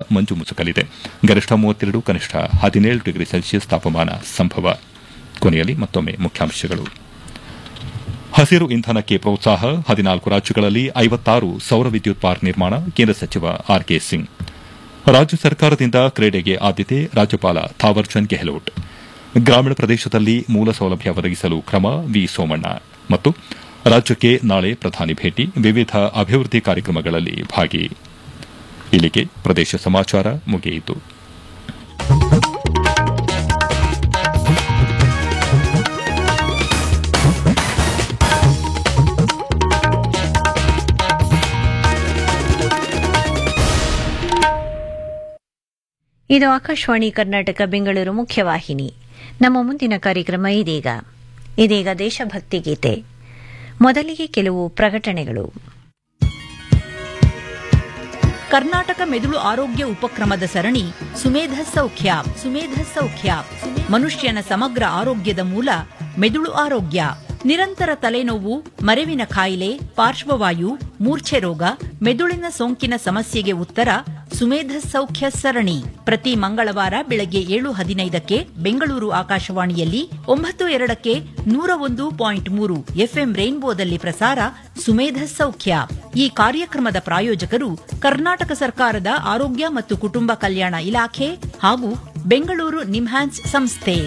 ಮಂಜು ಮುಸುಕಲಿದೆ ಗರಿಷ್ಠ ಮೂವತ್ತೆರಡು ಕನಿಷ್ಠ ಹದಿನೇಳು ಡಿಗ್ರಿ ಸೆಲ್ಸಿಯಸ್ ತಾಪಮಾನ ಸಂಭವ ಕೊನೆಯಲ್ಲಿ ಮತ್ತೊಮ್ಮೆ ಮುಖ್ಯಾಂಶಗಳು ಹಸಿರು ಇಂಧನಕ್ಕೆ ಪ್ರೋತ್ಸಾಹ ಹದಿನಾಲ್ಕು ರಾಜ್ಯಗಳಲ್ಲಿ ಐವತ್ತಾರು ಸೌರ ವಿದ್ಯುತ್ ಪಾರ್ಕ್ ನಿರ್ಮಾಣ ಕೇಂದ್ರ ಸಚಿವ ಆರ್ ಕೆ ಸಿಂಗ್ ರಾಜ್ಯ ಸರ್ಕಾರದಿಂದ ಕ್ರೀಡೆಗೆ ಆದ್ಯತೆ ರಾಜ್ಯಪಾಲ ಥಾವರ್ಚಂದ್ ಗೆಹ್ಲೋಟ್ ಗ್ರಾಮೀಣ ಪ್ರದೇಶದಲ್ಲಿ ಮೂಲ ಸೌಲಭ್ಯ ಒದಗಿಸಲು ಕ್ರಮ ವಿ ಸೋಮಣ್ಣ ಮತ್ತು ರಾಜ್ಯಕ್ಕೆ ನಾಳೆ ಪ್ರಧಾನಿ ಭೇಟಿ ವಿವಿಧ ಅಭಿವೃದ್ಧಿ ಕಾರ್ಯಕ್ರಮಗಳಲ್ಲಿ ಭಾಗಿ ಇಲ್ಲಿಗೆ ಪ್ರದೇಶ ಸಮಾಚಾರ ಮುಗಿಯಿತು ಇದು ಆಕಾಶವಾಣಿ ಕರ್ನಾಟಕ ಬೆಂಗಳೂರು ಮುಖ್ಯವಾಹಿನಿ ನಮ್ಮ ಮುಂದಿನ ಕಾರ್ಯಕ್ರಮ ಇದೀಗ ಇದೀಗ ದೇಶಭಕ್ತಿ ಗೀತೆ ಮೊದಲಿಗೆ ಕೆಲವು ಪ್ರಕಟಣೆಗಳು ಕರ್ನಾಟಕ ಮೆದುಳು ಆರೋಗ್ಯ ಉಪಕ್ರಮದ ಸರಣಿ ಸುಮೇಧ ಸೌಖ್ಯ ಸುಮೇಧ ಸೌಖ್ಯ ಮನುಷ್ಯನ ಸಮಗ್ರ ಆರೋಗ್ಯದ ಮೂಲ ಮೆದುಳು ಆರೋಗ್ಯ ನಿರಂತರ ತಲೆನೋವು ಮರೆವಿನ ಕಾಯಿಲೆ ಪಾರ್ಶ್ವವಾಯು ಮೂರ್ಛೆ ರೋಗ ಮೆದುಳಿನ ಸೋಂಕಿನ ಸಮಸ್ಯೆಗೆ ಉತ್ತರ ಸುಮೇಧ ಸೌಖ್ಯ ಸರಣಿ ಪ್ರತಿ ಮಂಗಳವಾರ ಬೆಳಗ್ಗೆ ಏಳು ಹದಿನೈದಕ್ಕೆ ಬೆಂಗಳೂರು ಆಕಾಶವಾಣಿಯಲ್ಲಿ ಒಂಬತ್ತು ಎರಡಕ್ಕೆ ನೂರ ಒಂದು ಪಾಯಿಂಟ್ ಮೂರು ಎಫ್ಎಂ ರೈನ್ಬೋದಲ್ಲಿ ಪ್ರಸಾರ ಸುಮೇಧ ಸೌಖ್ಯ ಈ ಕಾರ್ಯಕ್ರಮದ ಪ್ರಾಯೋಜಕರು ಕರ್ನಾಟಕ ಸರ್ಕಾರದ ಆರೋಗ್ಯ ಮತ್ತು ಕುಟುಂಬ ಕಲ್ಯಾಣ ಇಲಾಖೆ ಹಾಗೂ ಬೆಂಗಳೂರು ನಿಮ್ಹಾನ್ಸ್ ಸಂಸ್ಥೆ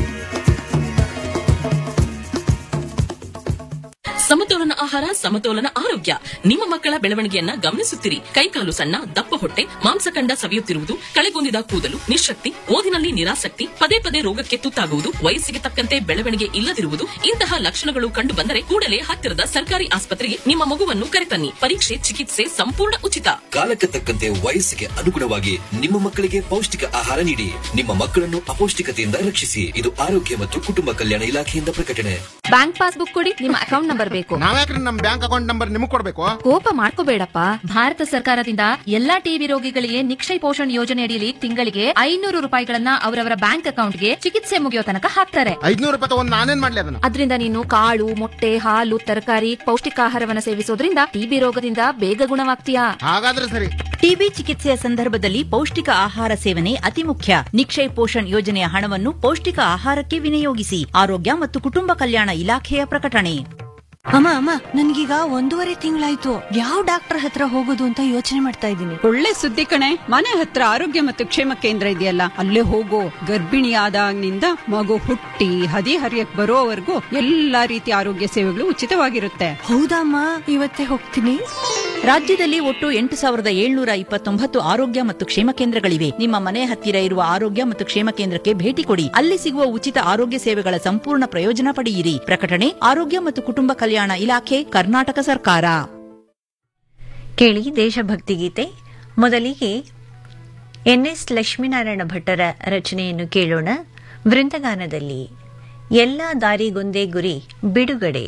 ಸಮತೋಲನ ಆಹಾರ ಸಮತೋಲನ ಆರೋಗ್ಯ ನಿಮ್ಮ ಮಕ್ಕಳ ಬೆಳವಣಿಗೆಯನ್ನ ಗಮನಿಸುತ್ತಿರಿ ಕೈಕಾಲು ಸಣ್ಣ ದಪ್ಪ ಹೊಟ್ಟೆ ಮಾಂಸಖಂಡ ಸವಿಯುತ್ತಿರುವುದು ಕಳೆಗೊಂದಿದ ಕೂದಲು ನಿಶಕ್ತಿ ಓದಿನಲ್ಲಿ ನಿರಾಸಕ್ತಿ ಪದೇ ಪದೇ ರೋಗಕ್ಕೆ ತುತ್ತಾಗುವುದು ವಯಸ್ಸಿಗೆ ತಕ್ಕಂತೆ ಬೆಳವಣಿಗೆ ಇಲ್ಲದಿರುವುದು ಇಂತಹ ಲಕ್ಷಣಗಳು ಕಂಡು ಬಂದರೆ ಕೂಡಲೇ ಹತ್ತಿರದ ಸರ್ಕಾರಿ ಆಸ್ಪತ್ರೆಗೆ ನಿಮ್ಮ ಮಗುವನ್ನು ಕರೆತನ್ನಿ ಪರೀಕ್ಷೆ ಚಿಕಿತ್ಸೆ ಸಂಪೂರ್ಣ ಉಚಿತ ಕಾಲಕ್ಕೆ ತಕ್ಕಂತೆ ವಯಸ್ಸಿಗೆ ಅನುಗುಣವಾಗಿ ನಿಮ್ಮ ಮಕ್ಕಳಿಗೆ ಪೌಷ್ಟಿಕ ಆಹಾರ ನೀಡಿ ನಿಮ್ಮ ಮಕ್ಕಳನ್ನು ಅಪೌಷ್ಟಿಕತೆಯಿಂದ ರಕ್ಷಿಸಿ ಇದು ಆರೋಗ್ಯ ಮತ್ತು ಕುಟುಂಬ ಕಲ್ಯಾಣ ಇಲಾಖೆಯಿಂದ ಪ್ರಕಟಣೆ ಬ್ಯಾಂಕ್ ಪಾಸ್ಬುಕ್ ಕೊಡಿ ನಿಮ್ಮ ಅಕೌಂಟ್ ನಂಬರ್ ಬೇಕು ನಾವ್ಯಾಕ್ರಿ ನಮ್ ಬ್ಯಾಂಕ್ ಅಕೌಂಟ್ ನಂಬರ್ ನಿಮಗ್ ಕೊಡ್ಬೇಕು ಕೋಪ ಮಾಡ್ಕೋಬೇಡಪ್ಪ ಭಾರತ ಸರ್ಕಾರದಿಂದ ಎಲ್ಲಾ ಟಿಬಿ ರೋಗಿಗಳಿಗೆ ನಿಕ್ಷಯ ಪೋಷಣ್ ಯೋಜನೆ ಅಡಿಯಲ್ಲಿ ತಿಂಗಳಿಗೆ ಐನೂರು ರೂಪಾಯಿಗಳನ್ನ ಅವರವರ ಬ್ಯಾಂಕ್ ಅಕೌಂಟ್ಗೆ ಚಿಕಿತ್ಸೆ ಮುಗಿಯೋ ತನಕ ಹಾಕ್ತಾರೆ ಐದ್ನೂರು ರೂಪಾಯಿ ತಗೊಂಡ್ ನಾನೇನ್ ಮಾಡ್ಲಿ ಅದನ್ನ ಅದರಿಂದ ನೀನು ಕಾಳು ಮೊಟ್ಟೆ ಹಾಲು ತರಕಾರಿ ಪೌಷ್ಟಿಕಾಹಾರವನ್ನ ಸೇವಿಸೋದ್ರಿಂದ ಟಿಬಿ ರೋಗದಿಂದ ಬೇಗ ಗುಣವಾಗ್ತೀಯಾ ಹಾಗಾದ್ರೆ ಸರಿ ಟಿಬಿ ಚಿಕಿತ್ಸೆಯ ಸಂದರ್ಭದಲ್ಲಿ ಪೌಷ್ಟಿಕ ಆಹಾರ ಸೇವನೆ ಅತಿ ಮುಖ್ಯ ನಿಕ್ಷಯ್ ಪೋಷಣ್ ಯೋಜನೆಯ ಹಣವನ್ನು ಪೌಷ್ಟಿಕ ಆಹಾರಕ್ಕೆ ವಿನಿಯೋಗಿಸಿ ಆರೋಗ್ಯ ಮತ್ತು ಕುಟುಂಬ ಕಲ್ಯಾಣ ಇಲಾಖೆಯ ಪ್ರಕಟಣೆ ಅಮ್ಮ ಅಮ್ಮ ನನ್ಗೀಗ ಒಂದೂವರೆ ತಿಂಗಳಾಯ್ತು ಯಾವ ಡಾಕ್ಟರ್ ಹತ್ರ ಹೋಗೋದು ಅಂತ ಯೋಚನೆ ಮಾಡ್ತಾ ಇದ್ದೀನಿ ಒಳ್ಳೆ ಸುದ್ದಿ ಕಣೆ ಮನೆ ಹತ್ರ ಆರೋಗ್ಯ ಮತ್ತು ಕ್ಷೇಮ ಕೇಂದ್ರ ಇದೆಯಲ್ಲ ಅಲ್ಲೇ ಹೋಗೋ ಗರ್ಭಿಣಿಯಾದಾಗಿನಿಂದ ಮಗು ಹುಟ್ಟಿ ಹದಿ ಹರಿಯಕ್ ಬರೋವರೆಗೂ ಎಲ್ಲಾ ರೀತಿಯ ಆರೋಗ್ಯ ಸೇವೆಗಳು ಉಚಿತವಾಗಿರುತ್ತೆ ಹೌದಮ್ಮ ಇವತ್ತೇ ಹೋಗ್ತೀನಿ ರಾಜ್ಯದಲ್ಲಿ ಒಟ್ಟು ಎಂಟು ಸಾವಿರದ ಏಳ್ನೂರ ಇಪ್ಪತ್ತೊಂಬತ್ತು ಆರೋಗ್ಯ ಮತ್ತು ಕ್ಷೇಮ ಕೇಂದ್ರಗಳಿವೆ ನಿಮ್ಮ ಮನೆ ಹತ್ತಿರ ಇರುವ ಆರೋಗ್ಯ ಮತ್ತು ಕ್ಷೇಮ ಕೇಂದ್ರಕ್ಕೆ ಭೇಟಿ ಕೊಡಿ ಅಲ್ಲಿ ಸಿಗುವ ಉಚಿತ ಆರೋಗ್ಯ ಸೇವೆಗಳ ಸಂಪೂರ್ಣ ಪ್ರಯೋಜನ ಪಡೆಯಿರಿ ಪ್ರಕಟಣೆ ಆರೋಗ್ಯ ಮತ್ತು ಕುಟುಂಬ ಕಲ್ಯಾಣ ಇಲಾಖೆ ಕರ್ನಾಟಕ ಸರ್ಕಾರ ಕೇಳಿ ದೇಶಭಕ್ತಿ ಗೀತೆ ಮೊದಲಿಗೆ ಎನ್ಎಸ್ ಲಕ್ಷ್ಮೀನಾರಾಯಣ ಭಟ್ಟರ ರಚನೆಯನ್ನು ಕೇಳೋಣ ವೃಂದಗಾನದಲ್ಲಿ ಎಲ್ಲ ದಾರಿಗೊಂದೇ ಗುರಿ ಬಿಡುಗಡೆ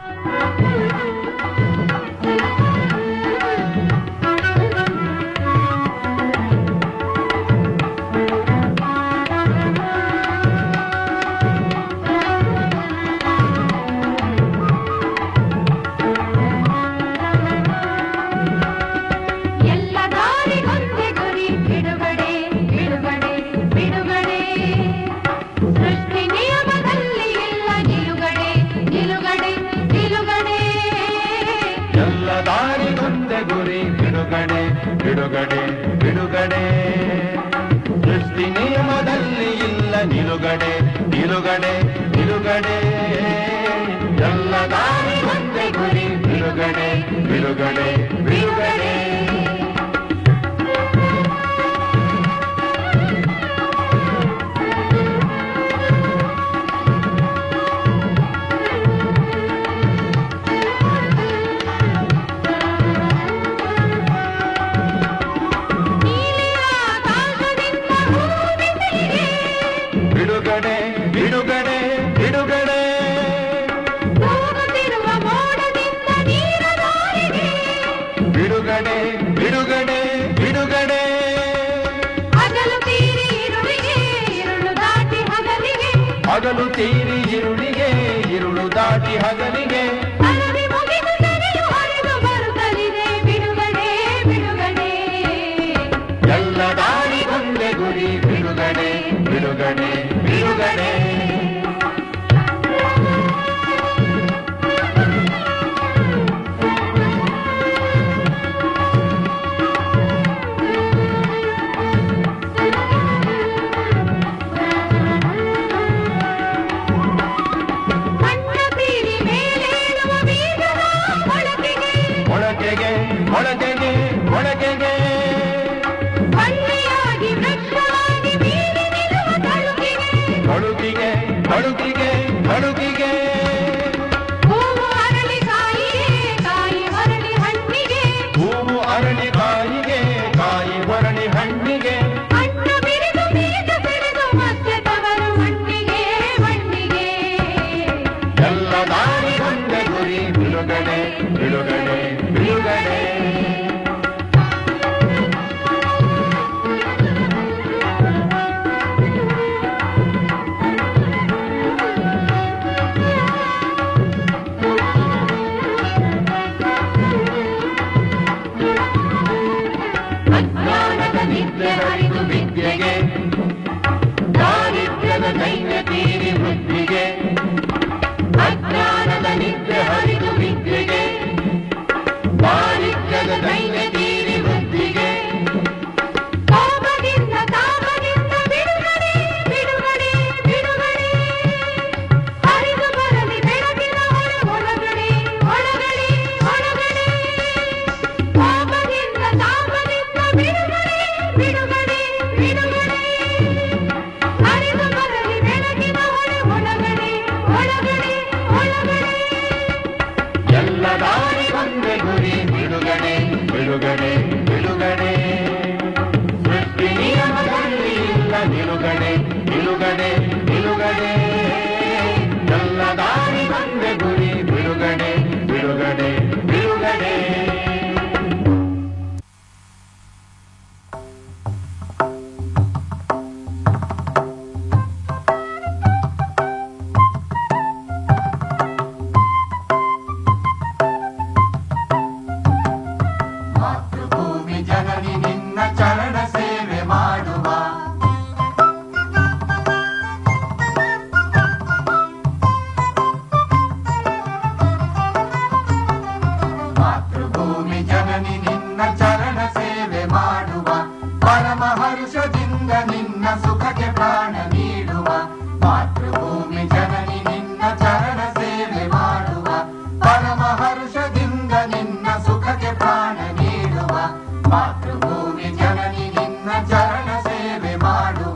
ಎಲ್ಲ ದಾರಿಗೊಂದೇ ಗುರಿ ಬಿಡುಗಡೆ ಬಿಡುಗಡೆ ಬಿಡುಗಡೆ ಸೃಷ್ಟಿ ನಿಯಮದಲ್ಲಿ ಇಲ್ಲ ನಿಲುಗಡೆ ನಿಲುಗಡೆ ನಿಲುಗಡೆ ಎಲ್ಲ ದಾರಿಗೊಂದೆ ಗುರಿ ಬಿಡುಗಡೆ ಬಿಡುಗಡೆ ಬಿಡುಗಡೆ ಸೃಷ್ಟಿ ನಿಯಮದಲ್ಲಿ ಇಲ್ಲ ನಿಲುಗಡೆ ನಿಲುಗಡೆ ನಿಲುಗಡೆ ಎಲ್ಲ ದಾರಿಗೊಂದೆ ಗುರಿ ಬಿಡುಗಡೆ ಬಿಡುಗಡೆ ಬಿಡುಗಡೆ ಬಿಡುಗಡೆ ಬಿಡುಗಡೆ ಬಿಡುಗಡೆ ಹೋಗುತ್ತಿರುವ ಮೋಡದಿಂದ ನೀರ ದಾರಿಗೆ ಬಿಡುಗಡೆ ಬಿಡುಗಡೆ ಬಿಡುಗಡೆ ಹಗಲು ತೀರಿ ಇರುಳಿಗೆ ഇരുಳು ದಾಟಿ ಹಗಲಿಗೆ ಹಗಲು ತೀರಿ ಇರುಳಿಗೆ ಇರುಳು ದಾಟಿ ಹಗಲಿಗೆ ಹರವಿ ಮುಗಿದು ತೆರೆಯು ಹರಿದು ಬರುತ್ತಲಿದೆ ಬಿಡುಗಡೆ ಬಿಡುಗಡೆ ಎಲ್ಲ ಬಿಡುಗಡೆ ಬಿಡುಗಡೆ ಕಣ್ಣ ಬೀರಿ ಮೇಲೇಳುವ ಬೀಜದ ಮೊಳಕೆಗೆ ಮೊಳಕೆಗೆ ಮೊಳಕೆಗೆ ಮೊಳಕೆಗೆ ಬಳ್ಳಿಯಾಗಿ ವೃಕ್ಷವಾಗಿ ಬೀರಿ ನಿಲ್ಲುವ ತಳುಕಿಗೆ ಬಳುಕಿಗೆ ಬಳುಕಿಗೆ ಬಳುಕಿಗೆ ಹೂವು ಅರಳಿ ಕಾಯಿಗೆ ಕಾಯಿ ಹೊರಳಿ ಹಣ್ಣಿಗೆ ಹೂವು ಅರಳಿ ಕಾಯಿಗೆ ಕಾಯಿ ಹೊರಳಿ ಹಣ್ಣಿಗೆ ಹಣ್ಣ ಬಿರಿದು ಬೀಜ ಬೆಳೆದು ಮತ್ತೆ ತವರು ಮಣ್ಣಿಗೆ ಮಣ್ಣಿಗೆ ಎಲ್ಲ ದಾರಿ ಒಂದೇ ಗುರಿ ಬಿಡುಗಡೆ ಬಿಡುಗಡೆ ಬಿಡುಗಡೆ ಅಜ್ಞಾನದ ನಿದ್ದೆ ಹರಿದು ವಿದ್ಯೆಗೆ ದಾರಿದ್ರ್ಯದ ದೈನ್ಯ ತೀರಿ ವೃದ್ಧಿಗೆ ಅಜ್ಞಾನದ ನಿದ್ದೆ ಹರಿದು ವಿದ್ಯೆಗೆ ದಾರಿದ್ರ್ಯದ ದೈನ್ಯ ತೀರಿ ವೃದ್ಧಿಗೆ ಕೋಪದಿಂದ ತಾಪದಿಂದ ಬಿಡುಗಡೆ ಬಿಡುಗಡೆ ಬಿಡುಗಡೆ ಹರಿದು ಬರಲಿ ಬೆಳಕಿನ ಹೊರ ಒಳಗಡೆ ಒಳಗಡೆ ಒಳಗಡೆ ಕೋಪದಿಂದ ತಾಪದಿಂದ ಬಿಡುಗಡೆ ಬಿಡುಗಡೆ ಬಿಡುಗಡೆ ಹರಿದು ಬರಲಿ ಬೆಳಕಿನ ಹೊರ ಒಳಗಡೆ ಒಳಗಡೆ ಒಳಗಡೆ ಎಲ್ಲ ದಾರಿ ಒಂದೇ ಗುರಿ ಬಿಡುಗಡೆ ಬಿಡುಗಡೆ ಬಿಡುಗಡೆ ಸೃಷ್ಟಿ ನಿಯಮದಲ್ಲಿ ಇಲ್ಲ ನಿಲುಗಡೆ ನಿಲುಗಡೆ ನಿಲುಗಡೆ ಎಲ್ಲ ದಾರಿ ಒಂದೇ ಗುರಿ ಬಿಡುಗಡೆ ಬಿಡುಗಡೆ ಬಿಡುಗಡೆ ಮಾತೃಭೂಮಿ ಜನನಿ ನಿನ್ನ ಚರಣ ಸೇವೆ ಮಾಡುವ ಮಾತೃಭೂಮಿ ಜನನಿ ನಿನ್ನ ಚರಣ ಸೇವೆ ಮಾಡುವ ಪರಮ ಹರ್ಷದಿಂದ ನಿನ್ನ ಸುಖಕ್ಕೆ ಪ್ರಾಣ ನೀಡುವ ಮಾತೃಭೂಮಿ ಜನನಿ ನಿನ್ನ ಚರಣ ಸೇವೆ ಮಾಡುವ ಪರಮ ಹರ್ಷದಿಂದ ನಿನ್ನ ಸುಖಕ್ಕೆ ಪ್ರಾಣ ನೀಡುವ ಮಾತೃಭೂಮಿ ಜನನಿ ನಿನ್ನ ಚರಣ ಸೇವೆ ಮಾಡುವ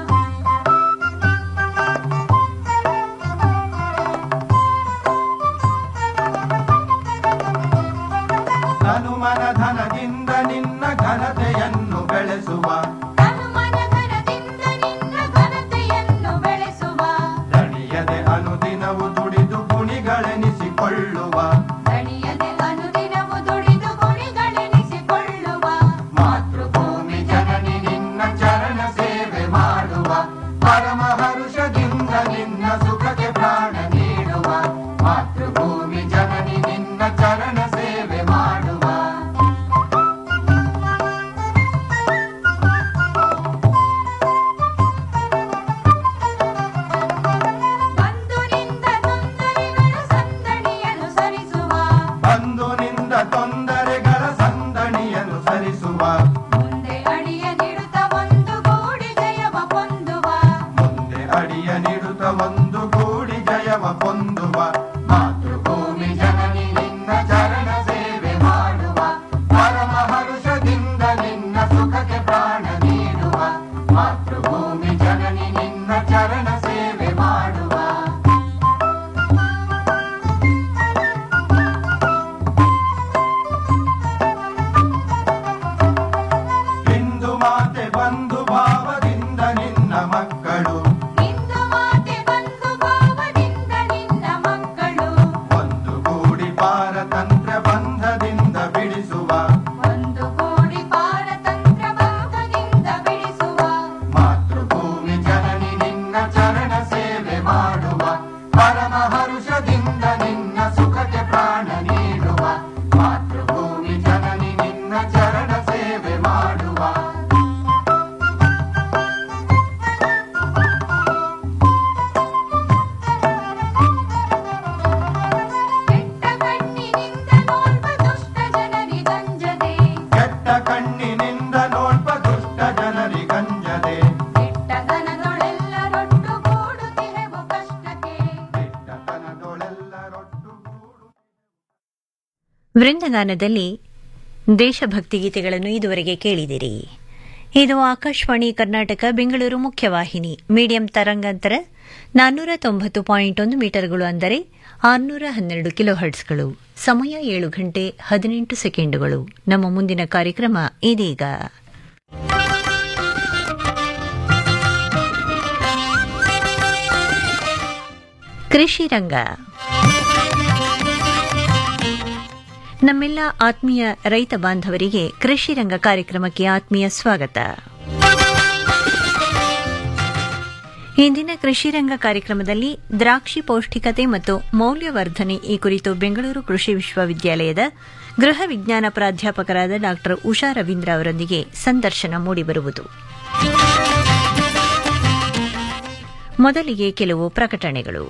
ತನುಮನ ಧನದಿಂದ ನಿನ್ನ ಘನತೆಯನ್ನು ಬೆಳೆಸುವ ಹನುಮನ ಘನದಿಂದ ನಿನ್ನ ಘನತೆಯನ್ನು ಬೆಳೆಸುವ ವೃಂದಗಾನದಲ್ಲಿ ದೇಶಭಕ್ತಿ ಗೀತೆಗಳನ್ನು ಇದುವರೆಗೆ ಕೇಳಿದಿರಿ ಇದು ಆಕಾಶವಾಣಿ ಕರ್ನಾಟಕ ಬೆಂಗಳೂರು ಮುಖ್ಯವಾಹಿನಿ ಮೀಡಿಯಂ ತರಂಗಾಂತರ ನಾನ್ನೂರ ತೊಂಬತ್ತು ಪಾಯಿಂಟ್ ಒಂದು ಮೀಟರ್ಗಳು ಅಂದರೆ ಆರುನೂರ ಹನ್ನೆರಡು ಕಿಲೋ ಹರ್ಟ್ಸ್ಗಳು ಸಮಯ ಏಳು ಗಂಟೆ ಹದಿನೆಂಟು ಸೆಕೆಂಡುಗಳು ನಮ್ಮ ಮುಂದಿನ ಕಾರ್ಯಕ್ರಮ ಇದೀಗ ಕೃಷಿ ರಂಗ ನಮ್ಮೆಲ್ಲ ಆತ್ಮೀಯ ರೈತ ಬಾಂಧವರಿಗೆ ಕೃಷಿ ರಂಗ ಕಾರ್ಯಕ್ರಮಕ್ಕೆ ಆತ್ಮೀಯ ಸ್ವಾಗತ ಇಂದಿನ ಕೃಷಿ ರಂಗ ಕಾರ್ಯಕ್ರಮದಲ್ಲಿ ದ್ರಾಕ್ಷಿ ಪೌಷ್ಟಿಕತೆ ಮತ್ತು ಮೌಲ್ಯವರ್ಧನೆ ಈ ಕುರಿತು ಬೆಂಗಳೂರು ಕೃಷಿ ವಿಶ್ವವಿದ್ಯಾಲಯದ ಗೃಹ ವಿಜ್ಞಾನ ಪ್ರಾಧ್ಯಾಪಕರಾದ ಡಾ ಉಷಾ ರವೀಂದ್ರ ಅವರೊಂದಿಗೆ ಸಂದರ್ಶನ ಮೂಡಿಬರುವುದು ಮೊದಲಿಗೆ ಕೆಲವು ಪ್ರಕಟಣೆಗಳು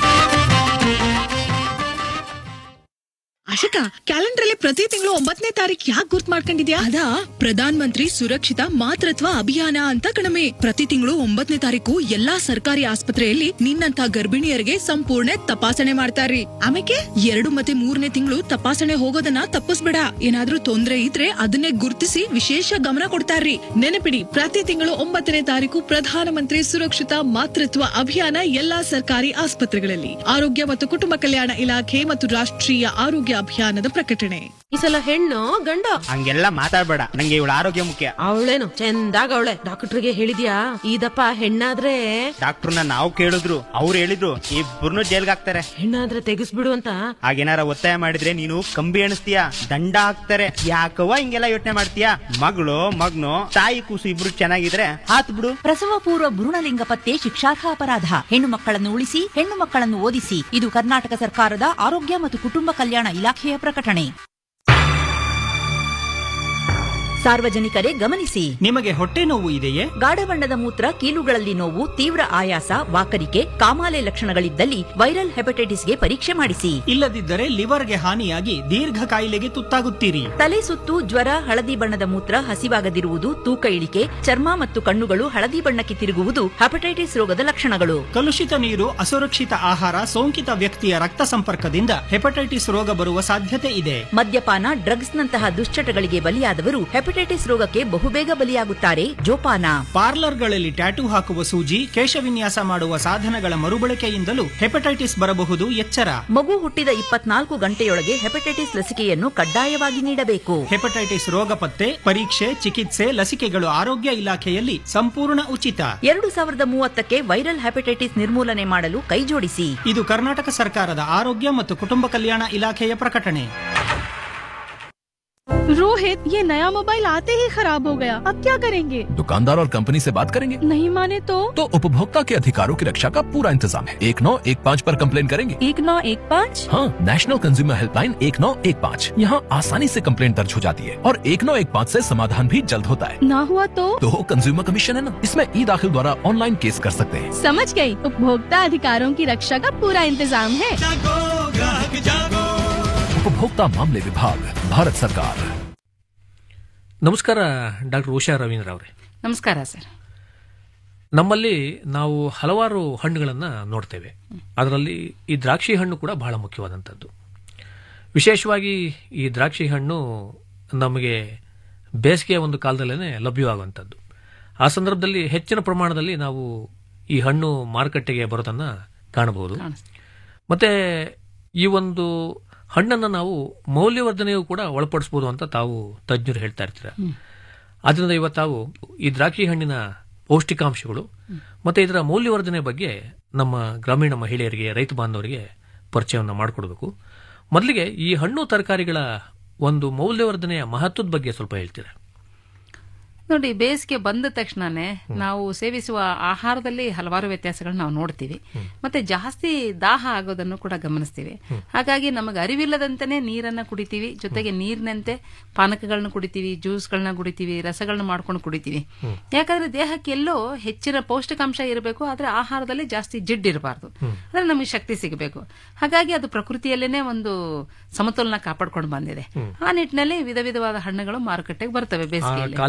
ಅಶಕ ಕ್ಯಾಲೆಂಡರ್ ಅಲ್ಲಿ ಪ್ರತಿ ತಿಂಗಳು ಒಂಬತ್ತನೇ ತಾರೀಕು ಯಾಕೆ ಗುರ್ತ್ ಮಾಡ್ಕೊಂಡಿದ್ಯಾ ಅದಾ ಪ್ರಧಾನ ಮಂತ್ರಿ ಸುರಕ್ಷಿತ ಮಾತೃತ್ವ ಅಭಿಯಾನ ಅಂತ ಕಣಮೆ ಪ್ರತಿ ತಿಂಗಳು ಒಂಬತ್ತನೇ ತಾರೀಕು ಎಲ್ಲಾ ಸರ್ಕಾರಿ ಆಸ್ಪತ್ರೆಯಲ್ಲಿ ನಿನ್ನಂತ ಗರ್ಭಿಣಿಯರಿಗೆ ಸಂಪೂರ್ಣ ತಪಾಸಣೆ ಮಾಡ್ತಾರ್ರಿ ಆಮೇಲೆ ಎರಡು ಮತ್ತೆ ಮೂರನೇ ತಿಂಗಳು ತಪಾಸಣೆ ಹೋಗೋದನ್ನ ತಪ್ಪಿಸ್ಬೇಡ ಏನಾದ್ರೂ ತೊಂದ್ರೆ ಇದ್ರೆ ಅದನ್ನೇ ಗುರ್ತಿಸಿ ವಿಶೇಷ ಗಮನ ಕೊಡ್ತಾರ್ರಿ ನೆನಪಿಡಿ ಪ್ರತಿ ತಿಂಗಳು ಒಂಬತ್ತನೇ ತಾರೀಕು ಪ್ರಧಾನ ಮಂತ್ರಿ ಸುರಕ್ಷಿತ ಮಾತೃತ್ವ ಅಭಿಯಾನ ಎಲ್ಲಾ ಸರ್ಕಾರಿ ಆಸ್ಪತ್ರೆಗಳಲ್ಲಿ ಆರೋಗ್ಯ ಮತ್ತು ಕುಟುಂಬ ಕಲ್ಯಾಣ ಇಲಾಖೆ ಮತ್ತು ರಾಷ್ಟ್ರೀಯ ಆರೋಗ್ಯ ಅಭಿಯಾನದ ಪ್ರಕಟಣೆ ಈ ಸಲ ಹೆಣ್ಣು ಗಂಡ ಹಂಗೆಲ್ಲ ಮಾತಾಡ್ಬೇಡ ನಂಗೆ ಇವಳ ಆರೋಗ್ಯ ಮುಖ್ಯ ಅವಳೇನು ಚಂದಾಗ ಅವಳೆ ಡಾಕ್ಟರ್ಗೆ ಹೇಳಿದ್ಯಾ ಇದಪ್ಪ ಹೆಣ್ಣಾದ್ರೆ ಡಾಕ್ಟರ್ನ ನಾವು ಕೇಳಿದ್ರು ಅವ್ರು ಹೇಳಿದ್ರು ಇಬ್ಬರನ್ನು ಜೈಲ್ಗೆ ಹಾಕ್ತಾರೆ ಹೆಣ್ಣಾದ್ರೆ ತೆಗಿಸ್ಬಿಡು ಅಂತ ಹಾಗೇನಾರ ಒತ್ತಾಯ ಮಾಡಿದ್ರೆ ನೀನು ಕಂಬಿ ಎಣಿಸ್ತೀಯ ದಂಡ ಹಾಕ್ತಾರೆ ಯಾಕವ್ವ ಹಿಂಗೆಲ್ಲ ಯೋಚನೆ ಮಾಡ್ತೀಯ ಮಗಳು ಮಗ್ನು ತಾಯಿ ಕೂಸು ಇಬ್ರು ಚೆನ್ನಾಗಿದ್ರೆ ಹಾತ್ ಬಿಡು ಪ್ರಸವ ಪೂರ್ವ ಭ್ರೂಣಲಿಂಗ ಪತ್ತೆ ಶಿಕ್ಷಾರ್ಹ ಅಪರಾಧ ಹೆಣ್ಣು ಮಕ್ಕಳನ್ನು ಉಳಿಸಿ ಹೆಣ್ಣು ಮಕ್ಕಳನ್ನು ಓದಿಸಿ ಇದು ಕರ್ನಾಟಕ ಸರ್ಕಾರದ ಆರೋಗ್ಯ ಮತ್ತು ಕುಟುಂಬ ಕಲ್ಯಾಣ ಇಲಾಖೆಯ ಪ್ರಕಟಣೆ ಸಾರ್ವಜನಿಕರೇ ಗಮನಿಸಿ ನಿಮಗೆ ಹೊಟ್ಟೆ ನೋವು ಇದೆಯೇ ಗಾಢ ಬಣ್ಣದ ಮೂತ್ರ ಕೀಲುಗಳಲ್ಲಿ ನೋವು ತೀವ್ರ ಆಯಾಸ ವಾಕರಿಕೆ ಕಾಮಾಲೆ ಲಕ್ಷಣಗಳಿದ್ದಲ್ಲಿ ವೈರಲ್ ಹೆಪಟೈಟಿಸ್ಗೆ ಪರೀಕ್ಷೆ ಮಾಡಿಸಿ ಇಲ್ಲದಿದ್ದರೆ ಲಿವರ್ಗೆ ಹಾನಿಯಾಗಿ ದೀರ್ಘ ಕಾಯಿಲೆಗೆ ತುತ್ತಾಗುತ್ತೀರಿ ತಲೆ ಸುತ್ತು ಜ್ವರ ಹಳದಿ ಬಣ್ಣದ ಮೂತ್ರ ಹಸಿವಾಗದಿರುವುದು ತೂಕ ಇಳಿಕೆ ಚರ್ಮ ಮತ್ತು ಕಣ್ಣುಗಳು ಹಳದಿ ಬಣ್ಣಕ್ಕೆ ತಿರುಗುವುದು ಹೆಪಟೈಟಿಸ್ ರೋಗದ ಲಕ್ಷಣಗಳು ಕಲುಷಿತ ನೀರು ಅಸುರಕ್ಷಿತ ಆಹಾರ ಸೋಂಕಿತ ವ್ಯಕ್ತಿಯ ರಕ್ತ ಸಂಪರ್ಕದಿಂದ ಹೆಪಟೈಟಿಸ್ ರೋಗ ಬರುವ ಸಾಧ್ಯತೆ ಇದೆ ಮದ್ಯಪಾನ ಡ್ರಗ್ಸ್ ನಂತಹ ದುಶ್ಚಟಗಳಿಗೆ ಬಲಿಯಾದವರು ಹೆಪಟೈಟಿಸ್ ರೋಗಕ್ಕೆ ಬಹುಬೇಗ ಬಲಿಯಾಗುತ್ತಾರೆ ಜೋಪಾನ ಪಾರ್ಲರ್ಗಳಲ್ಲಿ ಟ್ಯಾಟೂ ಹಾಕುವ ಸೂಜಿ ಕೇಶವಿನ್ಯಾಸ ಮಾಡುವ ಸಾಧನಗಳ ಮರುಬಳಕೆಯಿಂದಲೂ ಹೆಪಟೈಟಿಸ್ ಬರಬಹುದು ಎಚ್ಚರ ಮಗು ಹುಟ್ಟಿದ ಇಪ್ಪತ್ನಾಲ್ಕು ಗಂಟೆಯೊಳಗೆ ಹೆಪಟೈಟಿಸ್ ಲಸಿಕೆಯನ್ನು ಕಡ್ಡಾಯವಾಗಿ ನೀಡಬೇಕು ಹೆಪಟೈಟಿಸ್ ರೋಗ ಪತ್ತೆ ಪರೀಕ್ಷೆ ಚಿಕಿತ್ಸೆ ಲಸಿಕೆಗಳು ಆರೋಗ್ಯ ಇಲಾಖೆಯಲ್ಲಿ ಸಂಪೂರ್ಣ ಉಚಿತ ಎರಡು ಸಾವಿರದ ಮೂವತ್ತಕ್ಕೆ ವೈರಲ್ ಹೆಪಟೈಟಿಸ್ ನಿರ್ಮೂಲನೆ ಮಾಡಲು ಕೈಜೋಡಿಸಿ ಇದು ಕರ್ನಾಟಕ ಸರ್ಕಾರದ ಆರೋಗ್ಯ ಮತ್ತು ಕುಟುಂಬ ಕಲ್ಯಾಣ ಇಲಾಖೆಯ ಪ್ರಕಟಣೆ रोहित ये नया मोबाइल आते ही खराब हो गया अब क्या करेंगे दुकानदार और कंपनी से बात करेंगे नहीं माने तो तो उपभोक्ता के अधिकारों की रक्षा का पूरा इंतजाम है एक नौ एक पाँच आरोप कम्प्लेन करेंगे एक नौ एक पाँच हाँ नेशनल कंज्यूमर हेल्पलाइन एक नौ एक पाँच यहाँ आसानी से कंप्लेंट दर्ज हो जाती है और एक नौ एक पाँच ऐसी समाधान भी जल्द होता है ना हुआ तो तो कंज्यूमर कमीशन है ना इसमें ई दाखिल द्वारा ऑनलाइन केस कर सकते हैं समझ गई उपभोक्ता अधिकारों की रक्षा का पूरा इंतजाम है उपभोक्ता मामले विभाग भारत सरकार ನಮಸ್ಕಾರ ಡಾಕ್ಟರ್ ಉಷಾ ರವೀಂದ್ರ ಅವರೇ ನಮಸ್ಕಾರ ಸರ್ ನಮ್ಮಲ್ಲಿ ನಾವು ಹಲವಾರು ಹಣ್ಣುಗಳನ್ನು ನೋಡ್ತೇವೆ ಅದರಲ್ಲಿ ಈ ದ್ರಾಕ್ಷಿ ಹಣ್ಣು ಕೂಡ ಬಹಳ ಮುಖ್ಯವಾದಂಥದ್ದು ವಿಶೇಷವಾಗಿ ಈ ದ್ರಾಕ್ಷಿ ಹಣ್ಣು ನಮಗೆ ಬೇಸಿಗೆಯ ಒಂದು ಕಾಲದಲ್ಲೇ ಲಭ್ಯವಾಗುವಂಥದ್ದು ಆ ಸಂದರ್ಭದಲ್ಲಿ ಹೆಚ್ಚಿನ ಪ್ರಮಾಣದಲ್ಲಿ ನಾವು ಈ ಹಣ್ಣು ಮಾರುಕಟ್ಟೆಗೆ ಬರೋದನ್ನು ಕಾಣಬಹುದು ಮತ್ತೆ ಈ ಒಂದು ಹಣ್ಣನ್ನು ನಾವು ಮೌಲ್ಯವರ್ಧನೆಯೂ ಕೂಡ ಒಳಪಡಿಸಬಹುದು ಅಂತ ತಾವು ತಜ್ಞರು ಹೇಳ್ತಾ ಇರ್ತೀರ ಆದ್ರಿಂದ ಇವತ್ತು ತಾವು ಈ ದ್ರಾಕ್ಷಿ ಹಣ್ಣಿನ ಪೌಷ್ಟಿಕಾಂಶಗಳು ಮತ್ತೆ ಇದರ ಮೌಲ್ಯವರ್ಧನೆ ಬಗ್ಗೆ ನಮ್ಮ ಗ್ರಾಮೀಣ ಮಹಿಳೆಯರಿಗೆ ರೈತ ಬಾಂಧವರಿಗೆ ಪರಿಚಯವನ್ನು ಮಾಡಿಕೊಡ್ಬೇಕು ಮೊದಲಿಗೆ ಈ ಹಣ್ಣು ತರಕಾರಿಗಳ ಒಂದು ಮೌಲ್ಯವರ್ಧನೆಯ ಮಹತ್ವದ ಬಗ್ಗೆ ಸ್ವಲ್ಪ ಹೇಳ್ತೀರಾ ನೋಡಿ ಬೇಸಿಗೆ ಬಂದ ತಕ್ಷಣನೇ ನಾವು ಸೇವಿಸುವ ಆಹಾರದಲ್ಲಿ ಹಲವಾರು ವ್ಯತ್ಯಾಸಗಳನ್ನ ನಾವು ನೋಡ್ತೀವಿ ಮತ್ತೆ ಜಾಸ್ತಿ ದಾಹ ಆಗೋದನ್ನು ಕೂಡ ಗಮನಿಸ್ತೀವಿ ಹಾಗಾಗಿ ನಮಗೆ ಅರಿವಿಲ್ಲದಂತೆಯೇ ನೀರನ್ನ ಕುಡಿತೀವಿ ಜೊತೆಗೆ ನೀರಿನಂತೆ ಪಾನಕಗಳನ್ನ ಕುಡಿತೀವಿ ಜ್ಯೂಸ್ಗಳನ್ನ ಕುಡಿತೀವಿ ರಸಗಳನ್ನ ಮಾಡ್ಕೊಂಡು ಕುಡಿತೀವಿ ಯಾಕಂದ್ರೆ ದೇಹಕ್ಕೆ ಎಲ್ಲೋ ಹೆಚ್ಚಿನ ಪೌಷ್ಟಿಕಾಂಶ ಇರಬೇಕು ಆದ್ರೆ ಆಹಾರದಲ್ಲಿ ಜಾಸ್ತಿ ಜಿಡ್ ಇರಬಾರ್ದು ಅಂದ್ರೆ ನಮಗೆ ಶಕ್ತಿ ಸಿಗಬೇಕು ಹಾಗಾಗಿ ಅದು ಪ್ರಕೃತಿಯಲ್ಲೇನೆ ಒಂದು ಸಮತೋಲನ ಕಾಪಾಡ್ಕೊಂಡು ಬಂದಿದೆ ಆ ನಿಟ್ಟಿನಲ್ಲಿ ವಿಧ ವಿಧವಾದ ಹಣ್ಣುಗಳು ಮಾರುಕಟ್ಟೆಗೆ ಬರ್ತವೆ ಬೇಸಿಗೆಯಲ್ಲಿ ಕಾಲಕ್ಕನುಗುಣವಾಗಿ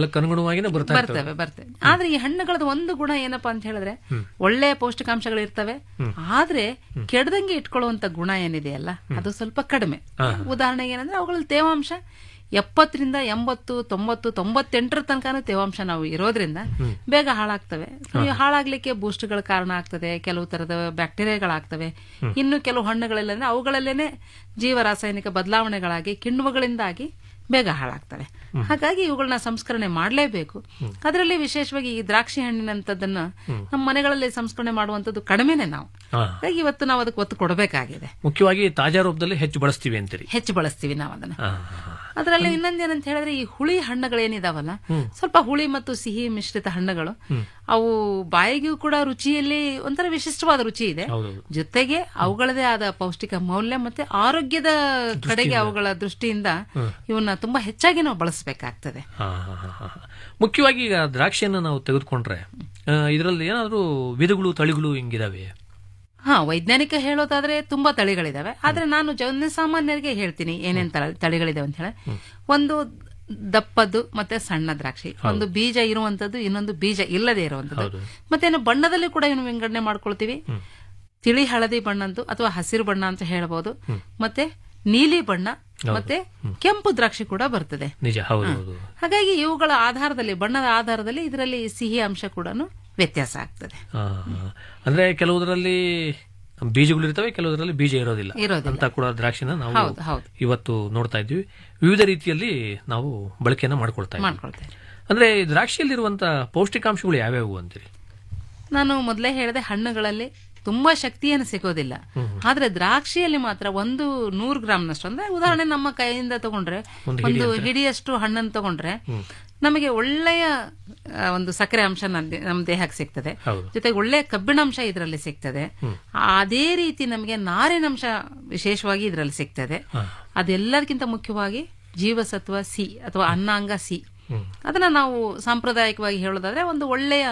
ಅನುಗುಣವಾಗಿನೇ ಬರ್ತಾ ಇರ್ತವೆ. ಬರ್ತವೆ ಬರ್ತವೆ ಆದ್ರೆ ಈ ಹಣ್ಣುಗಳದ್ದು ಒಂದು ಗುಣ ಏನಪ್ಪಾ ಅಂತ ಹೇಳಿದ್ರೆ ಹ್ಮ್. ಒಳ್ಳೆ ಪೌಷ್ಟಿಕಾಂಶಗಳು ಇರ್ತವೆ ಹ್ಮ್. ಆದ್ರೆ ಕೆಡದಂಗೆ ಇಟ್ಕೊಳ್ಳುವಂತ ಗುಣ ಏನಿದೆಯಲ್ಲ ಅದು ಸ್ವಲ್ಪ ಕಡಿಮೆ ಹಾ. ಉದಾಹರಣೆಗೆ ಏನಂದ್ರೆ ಅವುಗಳಲ್ಲಿ ತೇವಾಂಶ ಎಪ್ಪತ್ತರಿಂದ ಎಂಬತ್ತು ತೊಂಬತ್ತು ತೊಂಬತ್ತೆಂಟರ ತನಕನೂ ತೇವಾಂಶ ನಾವು ಇರೋದ್ರಿಂದ ಹ್ಮ್. ಬೇಗ ಹಾಳಾಗ್ತವೆ ಈ ಹಾಳಾಗ್ಲಿಕ್ಕೆ ಬೂಸ್ಟ್ಗಳ ಕಾರಣ ಆಗ್ತದೆ ಕೆಲವು ತರದ ಬ್ಯಾಕ್ಟೀರಿಯಾಗಳಾಗ್ತವೆ ಹ್ಮ್. ಇನ್ನು ಕೆಲವು ಹಣ್ಣುಗಳೆಲ್ಲ ಅಂದ್ರೆ ಅವುಗಳಲ್ಲೇನೆ ಜೀವ ರಾಸಾಯನಿಕ ಬದಲಾವಣೆಗಳಾಗಿ ಕಿಣ್ವಗಳಿಂದಾಗಿ ಬೇಗ ಹಾಳಾಗ್ತವೆ ಹ್ಮ್. ಹಾಗಾಗಿ ಇವುಗಳನ್ನ ಸಂಸ್ಕರಣೆ ಮಾಡಲೇಬೇಕು ಅದರಲ್ಲಿ ವಿಶೇಷವಾಗಿ ಈ ದ್ರಾಕ್ಷಿ ಹಣ್ಣಿನಂತದನ್ನ ಹ್ಮ್. ನಮ್ಮ ಮನೆಗಳಲ್ಲಿ ಸಂಸ್ಕರಣೆ ಮಾಡುವಂತದ್ದು ಕಡಿಮೆನೆ ನಾವು ಹಾ. ಹಾಗಾಗಿ ಇವತ್ತು ನಾವು ಅದಕ್ಕೆ ಒತ್ತು ಕೊಡಬೇಕಾಗಿದೆ ಮುಖ್ಯವಾಗಿ ತಾಜಾ ರೂಪದಲ್ಲಿ ಹೆಚ್ಚು ಬಳಸ್ತೀವಿ ಅಂತೀರಿ ಹೆಚ್ಚು ಬಳಸ್ತೀವಿ ನಾವು ಅದನ್ನ ಹಾ. ಅದರಲ್ಲಿ ಇನ್ನೊಂದೇನಂತ ಹೇಳಿದ್ರೆ ಈ ಹುಳಿ ಹಣ್ಣುಗಳೇನಿದಾವಲ್ಲ ಹ್ಮ್. ಸ್ವಲ್ಪ ಹುಳಿ ಮತ್ತು ಸಿಹಿ ಮಿಶ್ರಿತ ಹಣ್ಣುಗಳು ಹ್ಮ್. ಅವು ಬಾಯಿಗೂ ಕೂಡ ರುಚಿಯಲ್ಲಿ ಒಂಥರ ವಿಶಿಷ್ಟವಾದ ರುಚಿ ಇದೆ ಹೌದೌದು. ಜೊತೆಗೆ ಅವುಗಳದೇ ಆದ ಪೌಷ್ಟಿಕ ಮೌಲ್ಯ ಮತ್ತೆ ಆರೋಗ್ಯದ ಕಡೆಗೆ ಅವುಗಳ ದೃಷ್ಟಿಯಿಂದ ಹ್ಮ್. ಇವನ್ನ ತುಂಬಾ ಹೆಚ್ಚಾಗಿ ನಾವು ಬಳಸಬೇಕಾಗ್ತದೆ ಹಾ, ಹಾ, ಹಾ, ಹಾ. ಮುಖ್ಯವಾಗಿ ಈಗ ದ್ರಾಕ್ಷಿಯನ್ನು ನಾವು ತೆಗೆದುಕೊಂಡ್ರೆ ಇದರಲ್ಲಿ ಏನಾದರೂ ವಿಧಗಳು ತಳಿಗಳು ಹಿಂಗಿದಾವೆ ಹಾ ವೈಜ್ಞಾನಿಕ ಹೇಳೋದಾದ್ರೆ ತುಂಬಾ ತಳಿಗಳಿದಾವೆ ಆದ್ರೆ ನಾನು ಜನಸಾಮಾನ್ಯರಿಗೆ ಹೇಳ್ತೀನಿ ಏನೇನ್ ತಳ- ತಳಿಗಳಿದಾವೆ ಅಂತ ಹೇಳಿ ಒಂದು ದಪ್ಪದ್ದು ಮತ್ತೆ ಸಣ್ಣ ದ್ರಾಕ್ಷಿ ಹೌದು. ಒಂದು ಬೀಜ ಇರುವಂತದ್ದು ಇನ್ನೊಂದು ಬೀಜ ಇಲ್ಲದೆ ಇರುವಂತದ್ದು ಹೌದು. ಮತ್ತೆ ಬಣ್ಣದಲ್ಲಿ ಕೂಡ ಇನ್ನು ವಿಂಗಡಣೆ ಮಾಡ್ಕೊಳ್ತೀವಿ ತಿಳಿ ಹಳದಿ ಬಣ್ಣದ್ದು ಅಥವಾ ಹಸಿರು ಬಣ್ಣ ಅಂತ ಹೇಳ್ಬೋದು ಮತ್ತೆ ನೀಲಿ ಬಣ್ಣ ಹೌದು. ಮತ್ತೆ ಕೆಂಪು ದ್ರಾಕ್ಷಿ ಕೂಡ ಬರ್ತದೆ ನಿಜ ಹೌದು ಹಾ. ಹೌದು ಹಾಗಾಗಿ ಇವುಗಳ ಆಧಾರದಲ್ಲಿ ಬಣ್ಣದ ಆಧಾರದಲ್ಲಿ ಇದರಲ್ಲಿ ಸಿಹಿ ಅಂಶ ಕೂಡ ವ್ಯತ್ಯಾಸ ಆಗ್ತದೆ ಹಾ, ಹಾ. ಅಂದ್ರೆ ಕೆಲವುದರಲ್ಲಿ ಬೀಜಗಳು ಇರ್ತವೆ ಕೆಲವುದರಲ್ಲಿ ಬೀಜ ಇರೋದಿಲ್ಲ ಇರೋದಿಲ್ಲ. ಅಂತ ಕೂಡ ದ್ರಾಕ್ಷಿನ ನಾವು ಹೌದು, ಹೌದು. ಇವತ್ತು ನೋಡ್ತಾ ಇದ್ವಿ ವಿವಿಧ ರೀತಿಯಲ್ಲಿ ನಾವು ಬಳಕೆಯನ್ನ ಮಾಡ್ಕೊಳ್ತಾ ಇದ್ವಿ ಮಾಡ್ಕೊಳ್ತೇವೆ ಅಂದ್ರೆ ಈ ದ್ರಾಕ್ಷಿಯಲ್ಲಿರುವಂತ ಪೌಷ್ಟಿಕಾಂಶಗಳು ಯಾವ್ಯಾವು ಅಂತೀರಿ ನಾನು ಮೊದಲೇ ಹೇಳಿದೆ ಹಣ್ಣುಗಳಲ್ಲಿ ತುಂಬಾ ಶಕ್ತಿಯನ್ನು ಸಿಗೋದಿಲ್ಲ ಆದ್ರೆ ದ್ರಾಕ್ಷಿಯಲ್ಲಿ ಮಾತ್ರ ಒಂದು ನೂರು ಗ್ರಾಮ್ನಷ್ಟು ಅಂದ್ರೆ ಉದಾಹರಣೆ ನಮ್ಮ ಕೈಯಿಂದ ತಗೊಂಡ್ರೆ ಒಂದು ಹಿಡಿ ಒಂದು ಅಂತ. ಹಿಡಿಯಷ್ಟು ಹಣ್ಣನ್ನು ತಗೊಂಡ್ರೆ ನಮಗೆ ಒಳ್ಳೆಯ ಆ, ಒಂದು ಸಕ್ಕರೆ ಅಂಶ ನಮ್ಮ ನಮ್ಮ ದೇಹಕ್ಕೆ ಸಿಗ್ತದೆ ಹೌದು. ಜೊತೆಗೆ ಒಳ್ಳೆಯ ಕಬ್ಬಿಣಾಂಶ ಇದರಲ್ಲಿ ಸಿಗ್ತದೆ ಹ್ಮ್. ಅದೇ ರೀತಿ ನಮಗೆ ನಾರಿನಂಶ ವಿಶೇಷವಾಗಿ ಇದರಲ್ಲಿ ಸಿಗ್ತದೆ ಹಾ. ಅದೆಲ್ಲದಕ್ಕಿಂತ ಮುಖ್ಯವಾಗಿ ಜೀವಸತ್ವ ಸಿ ಅಥವಾ ಅನ್ನಾಂಗ ಸಿ ಹ್ಮ್. ಅದನ್ನ ನಾವು ಸಾಂಪ್ರದಾಯಿಕವಾಗಿ ಹೇಳೋದಾದ್ರೆ ಒಂದು ಒಳ್ಳೆಯ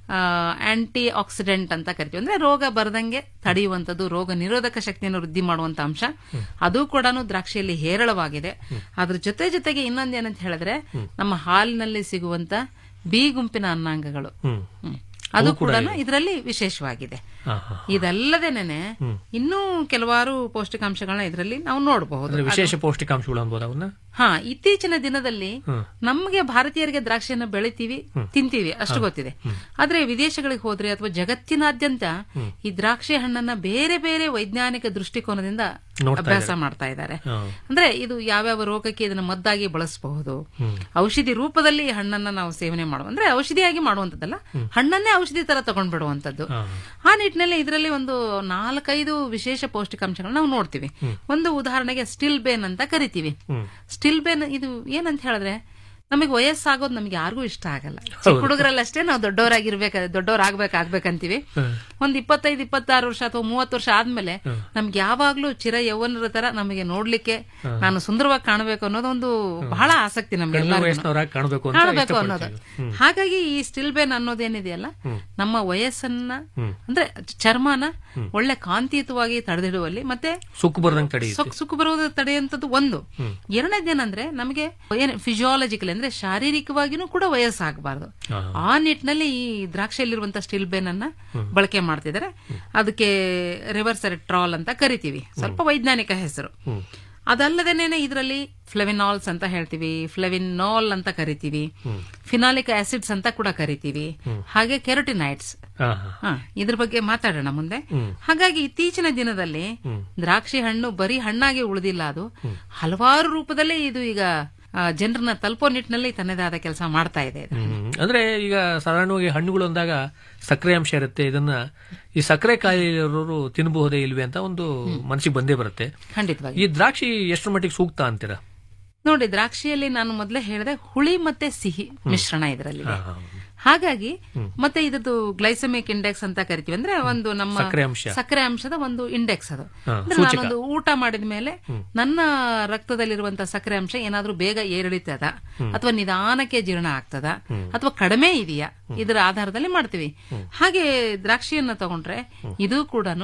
ಆಂಟಿ ಆಕ್ಸಿಡೆಂಟ್ ಅಂತ ಕರಿತೀವಿ ಅಂದ್ರೆ ರೋಗ ಬರದಂಗೆ ತಡೆಯುವಂಥದ್ದು ರೋಗ ನಿರೋಧಕ ಶಕ್ತಿಯನ್ನು ವೃದ್ಧಿ ಮಾಡುವಂತ ಅಂಶ ಅದು ಕೂಡ ದ್ರಾಕ್ಷಿಯಲ್ಲಿ ಹೇರಳವಾಗಿದೆ ಅದ್ರ ಜೊತೆ ಜೊತೆಗೆ ಇನ್ನೊಂದೇನಂತ ಹೇಳಿದ್ರೆ ನಮ್ಮ ಹಾಲಿನಲ್ಲಿ ಸಿಗುವಂತ ಬಿ ಗುಂಪಿನ ಅನ್ನಾಂಗಗಳು ಹ್ಮ್. ಹ್ಮ್. ಅದು ಅವು ಕೂಡ ಕೂಡ ಇದೆ. ಇದರಲ್ಲಿ ವಿಶೇಷವಾಗಿದೆ ಹಾ, ಹಾ. ಇದಲ್ಲದೇನೆ ಹ್ಮ್. ಇನ್ನೂ ಕೆಲವಾರು ಪೌಷ್ಟಿಕಾಂಶಗಳನ್ನ ಇದರಲ್ಲಿ ನಾವು ನೋಡಬಹುದು ಅಂದ್ರೆ ವಿಶೇಷ ಪೌಷ್ಟಿಕಾಂಶಗಳು ಅನ್ಬೋದು ಅವನ್ನ ಹಾ ಇತ್ತೀಚಿನ ದಿನದಲ್ಲಿ ಹ್ಮ್. ನಮಗೆ ಭಾರತೀಯರಿಗೆ ದ್ರಾಕ್ಷಿಯನ್ನು ಬೆಳಿತೀವಿ ಹ್ಮ್. ತಿಂತೀವಿ ಅಷ್ಟು ಹಾ. ಗೊತ್ತಿದೆ ಹ್ಮ್. ಆದ್ರೆ ವಿದೇಶಗಳಿಗೆ ಹೋದ್ರೆ ಅಥವಾ ಜಗತ್ತಿನಾದ್ಯಂತ ಹ್ಮ್. ಈ ದ್ರಾಕ್ಷಿ ಹಣ್ಣನ್ನ ಬೇರೆ ಬೇರೆ ವೈಜ್ಞಾನಿಕ ದೃಷ್ಟಿಕೋನದಿಂದ ನೋಡ್ತಾ ಅಭ್ಯಾಸ ಇದ್ದಾರೆ. ಮಾಡ್ತಾ ಇದ್ದಾರೆ ಹಾ. ಅಂದ್ರೆ ಇದು ಯಾವ್ಯಾವ ರೋಗಕ್ಕೆ ಇದನ್ನ ಮದ್ದಾಗಿ ಬಳಸಬಹುದು ಹ್ಮ್. ಔಷಧಿ ರೂಪದಲ್ಲಿ ಈ ಹಣ್ಣನ್ನ ನಾವು ಸೇವನೆ ಮಾಡುವ ಅಂದ್ರೆ ಔಷಧಿಯಾಗಿ ಮಾಡುವಂತದ್ದಲ್ಲ ಹ್ಮ್. ಹಣ್ಣನ್ನೇ ಔಷಧಿ ತರ ತಗೊಂಡ್ ಬಿಡುವಂತದ್ದು ಹಾ. ಆ ನಿಟ್ಟಿನಲ್ಲಿ ಇದರಲ್ಲಿ ಒಂದು ನಾಲ್ಕೈದು ವಿಶೇಷ ಪೌಷ್ಟಿಕಾಂಶಗಳನ್ನ ನಾವು ನೋಡ್ತೀವಿ ಹ್ಮ್. ಒಂದು ಉದಾಹರಣೆಗೆ ಸ್ಟಿಲ್ ಬೇನ್ ಅಂತ ಕರಿತೀವಿ ಹ್ಮ್. ಸ್ಟಿಲ್ ಬೇನ್ ಇದು ಏನಂತ ಹೇಳಿದ್ರೆ ನಮಗೆ ವಯಸ್ಸಾಗೋದು ನಮಗೆ ಯಾರಿಗೂ ಇಷ್ಟ ಆಗಲ್ಲ ಚಿಕ್ಕ ಹೌದು. ಹುಡುಗರಲ್ಲಷ್ಟೇ ನಾವು ದೊಡ್ಡವರಾಗಿರ್ಬೇಕ ದೊಡ್ಡವರಾಗ್ಬೇಕಾಗ್ಬೇಕಂತೀವಿ ಹ್ಮ್. ಒಂದ್ ಇಪ್ಪತ್ತೈದು ಇಪ್ಪತ್ತಾರು ವರ್ಷ ಅಥವಾ ಮೂವತ್ತು ವರ್ಷ ಆದ್ಮೇಲೆ ಹ್ಮ್. ನಮ್ಗೆ ಯಾವಾಗ್ಲೂ ಚಿರ ಯೌವನರ ತರ ನಮಗೆ ನೋಡ್ಲಿಕ್ಕೆ ಹ್ಮ್. ನಾನು ಸುಂದರವಾಗಿ ಕಾಣಬೇಕು ಅನ್ನೋದೊಂದು ಬಹಳ ಆಸಕ್ತಿ ನಮ್ಗೆ ಕಡಿಮೆ ಎಲ್ಲರಿಗೂ. ವಯಸ್ಸಿನವರಾಗಿ ಕಾಣಬೇಕು ಅಂತ ಕಾಣಬೇಕು ಅನ್ನೋದು ಇಷ್ಟಪಡ್ತೀವಿ. ಹ್ಮ್. ಹಾಗಾಗಿ ಈ ಸ್ಟಿಲ್ ಬೇನ್ ಅನ್ನೋದೇನಿದೆಯಲ್ಲ ಹ್ಮ್. ನಮ್ಮ ವಯಸ್ಸನ್ನ ಹ್ಮ್. ಅಂದ್ರೆ ಚರ್ಮನ ಹ್ಮ್. ಒಳ್ಳೆ ಕಾಂತಿಯುತವಾಗಿ ತಡೆದಿಡುವಲ್ಲಿ ಮತ್ತೆ ಸುಕ್ಕು ಬರ್ದಂಗೆ ತಡೆಯುತ್ತೆ ಸೊಕ್ ಸುಕ್ಕು ಬರುವುದು ತಡೆಯುವಂಥದ್ದು ಒಂದು ಹ್ಮ್. ಎರಡನೇದೇನಂದ್ರೆ ನಮಗೆ ಏನು ಫಿಸಿಯಾಲಜಿಕಲ್ ಅಂದ್ರೆ ಶಾರೀರಿಕವಾಗಿನೂ ಕೂಡ ವಯಸ್ಸಾಗಬಾರ್ದು ಹಾ. ಆ ನಿಟ್ಟಿನಲ್ಲಿ ಈ ದ್ರಾಕ್ಷಿಯಲ್ಲಿರುವಂತ ಸ್ಟಿಲ್ ಬೇನ್ ಅನ್ನ ಹ್ಮ್. ಬಳಕೆ ಮಾಡ್ತಿದ್ದಾರೆ ಅದಕ್ಕೆ ರಿವರ್ಸ್ ಟ್ರಾಲ್ ಅಂತ ಕರಿತೀವಿ ಸ್ವಲ್ಪ ವೈಜ್ಞಾನಿಕ ಹೆಸರು ಹ್ಮ್. ಅದಲ್ಲದೇನೆ ಇದರಲ್ಲಿ ಫ್ಲೆವಿನಾಲ್ಸ್ ಅಂತ ಹೇಳ್ತೀವಿ ಫ್ಲೆವಿನಾಲ್ ಅಂತ ಕರಿತೀವಿ ಹ್ಮ್. ಫಿನಾಲಿಕ್ ಆಸಿಡ್ಸ್ ಅಂತ ಕೂಡ ಕರಿತೀವಿ ಹ್ಮ್. ಹಾಗೆ ಕೆರೋಟಿನೈಟ್ಸ್ ಹಾ, ಹಾ. ಹಾ ಇದ್ರ ಬಗ್ಗೆ ಮಾತಾಡೋಣ ಮುಂದೆ ಹ್ಮ್. ಹಾಗಾಗಿ ಇತ್ತೀಚಿನ ದಿನದಲ್ಲಿ ಹ್ಮ್. ದ್ರಾಕ್ಷಿ ಹಣ್ಣು ಬರೀ ಹಣ್ಣಾಗಿ ಉಳಿದಿಲ್ಲ ಅದು ಹಲವಾರು ರೂಪದಲ್ಲಿ ಇದು ಈಗ ಆ, ಜನರನ್ನ ತಲುಪೋ ನಿಟ್ಟಿನಲ್ಲಿ ತನ್ನದೇ ಆದ ಕೆಲಸ ಮಾಡ್ತಾ ಇದೆ ಇದು. ಹ್ಮ್. ಅಂದ್ರೆ ಈಗ ಸಾಧಾರಣವಾಗಿ ಹಣ್ಣುಗಳು ಅಂದಾಗ ಸಕ್ಕರೆ ಅಂಶ ಇರುತ್ತೆ ಇದನ್ನ ಈ ಸಕ್ಕರೆ ಕಾಯಿಲೆ ಇರೋರು ತಿನ್ನಬಹುದೇ ಇಲ್ವೇ ಅಂತ ಒಂದು ಮನಸ್ಸಿಗೆ ಬಂದೇ ಬರುತ್ತೆ ಖಂಡಿತವಾಗಿ ಈ ದ್ರಾಕ್ಷಿ ಎಷ್ಟರ ಮಟ್ಟಿಗೆ ಸೂಕ್ತ ಅಂತೀರಾ ನೋಡಿ ದ್ರಾಕ್ಷಿಯಲ್ಲಿ ನಾನು ಮೊದಲೇ ಹೇಳಿದೆ ಹುಳಿ ಮತ್ತೆ ಸಿಹಿ ಮಿಶ್ರಣ ಇದರಲ್ಲಿ ಹಾ, ಹಾ. ಹಾಗಾಗಿ ಹ್ಮ್. ಮತ್ತೆ ಇದ್ರದ್ದು ಗ್ಲೈಸಮಿಕ್ ಇಂಡೆಕ್ಸ್ ಅಂತ ಕರಿತೀವಿ ಅಂದ್ರೆ ಒಂದು ನಮ್ಮ ಸಕ್ಕರೆ ಅಂಶ. ಸಕ್ಕರೆ ಅಂಶದ ಒಂದು ಇಂಡೆಕ್ಸ್ ಅದು ಹಾ, ಅಂದ್ರೆ ಸೂಚಕ. ನಾನೊಂದು ಊಟ ಮಾಡಿದ ಮೇಲೆ ಹ್ಮ್. ನನ್ನ ರಕ್ತದಲ್ಲಿರುವಂತಹ ಸಕ್ಕರೆ ಅಂಶ ಏನಾದ್ರೂ ಬೇಗ ಏರಿಳಿತದ ಹ್ಮ್. ಅಥವಾ ನಿಧಾನಕ್ಕೆ ಜೀರ್ಣ ಆಗ್ತದ ಹ್ಮ್. ಅಥವಾ ಕಡಿಮೆ ಇದೆಯಾ ಇದರ ಆಧಾರದಲ್ಲಿ ಮಾಡ್ತೀವಿ ಹಾಗೆ ದ್ರಾಕ್ಷಿಯನ್ನ ತಗೊಂಡ್ರೆ ಇದು ಕೂಡ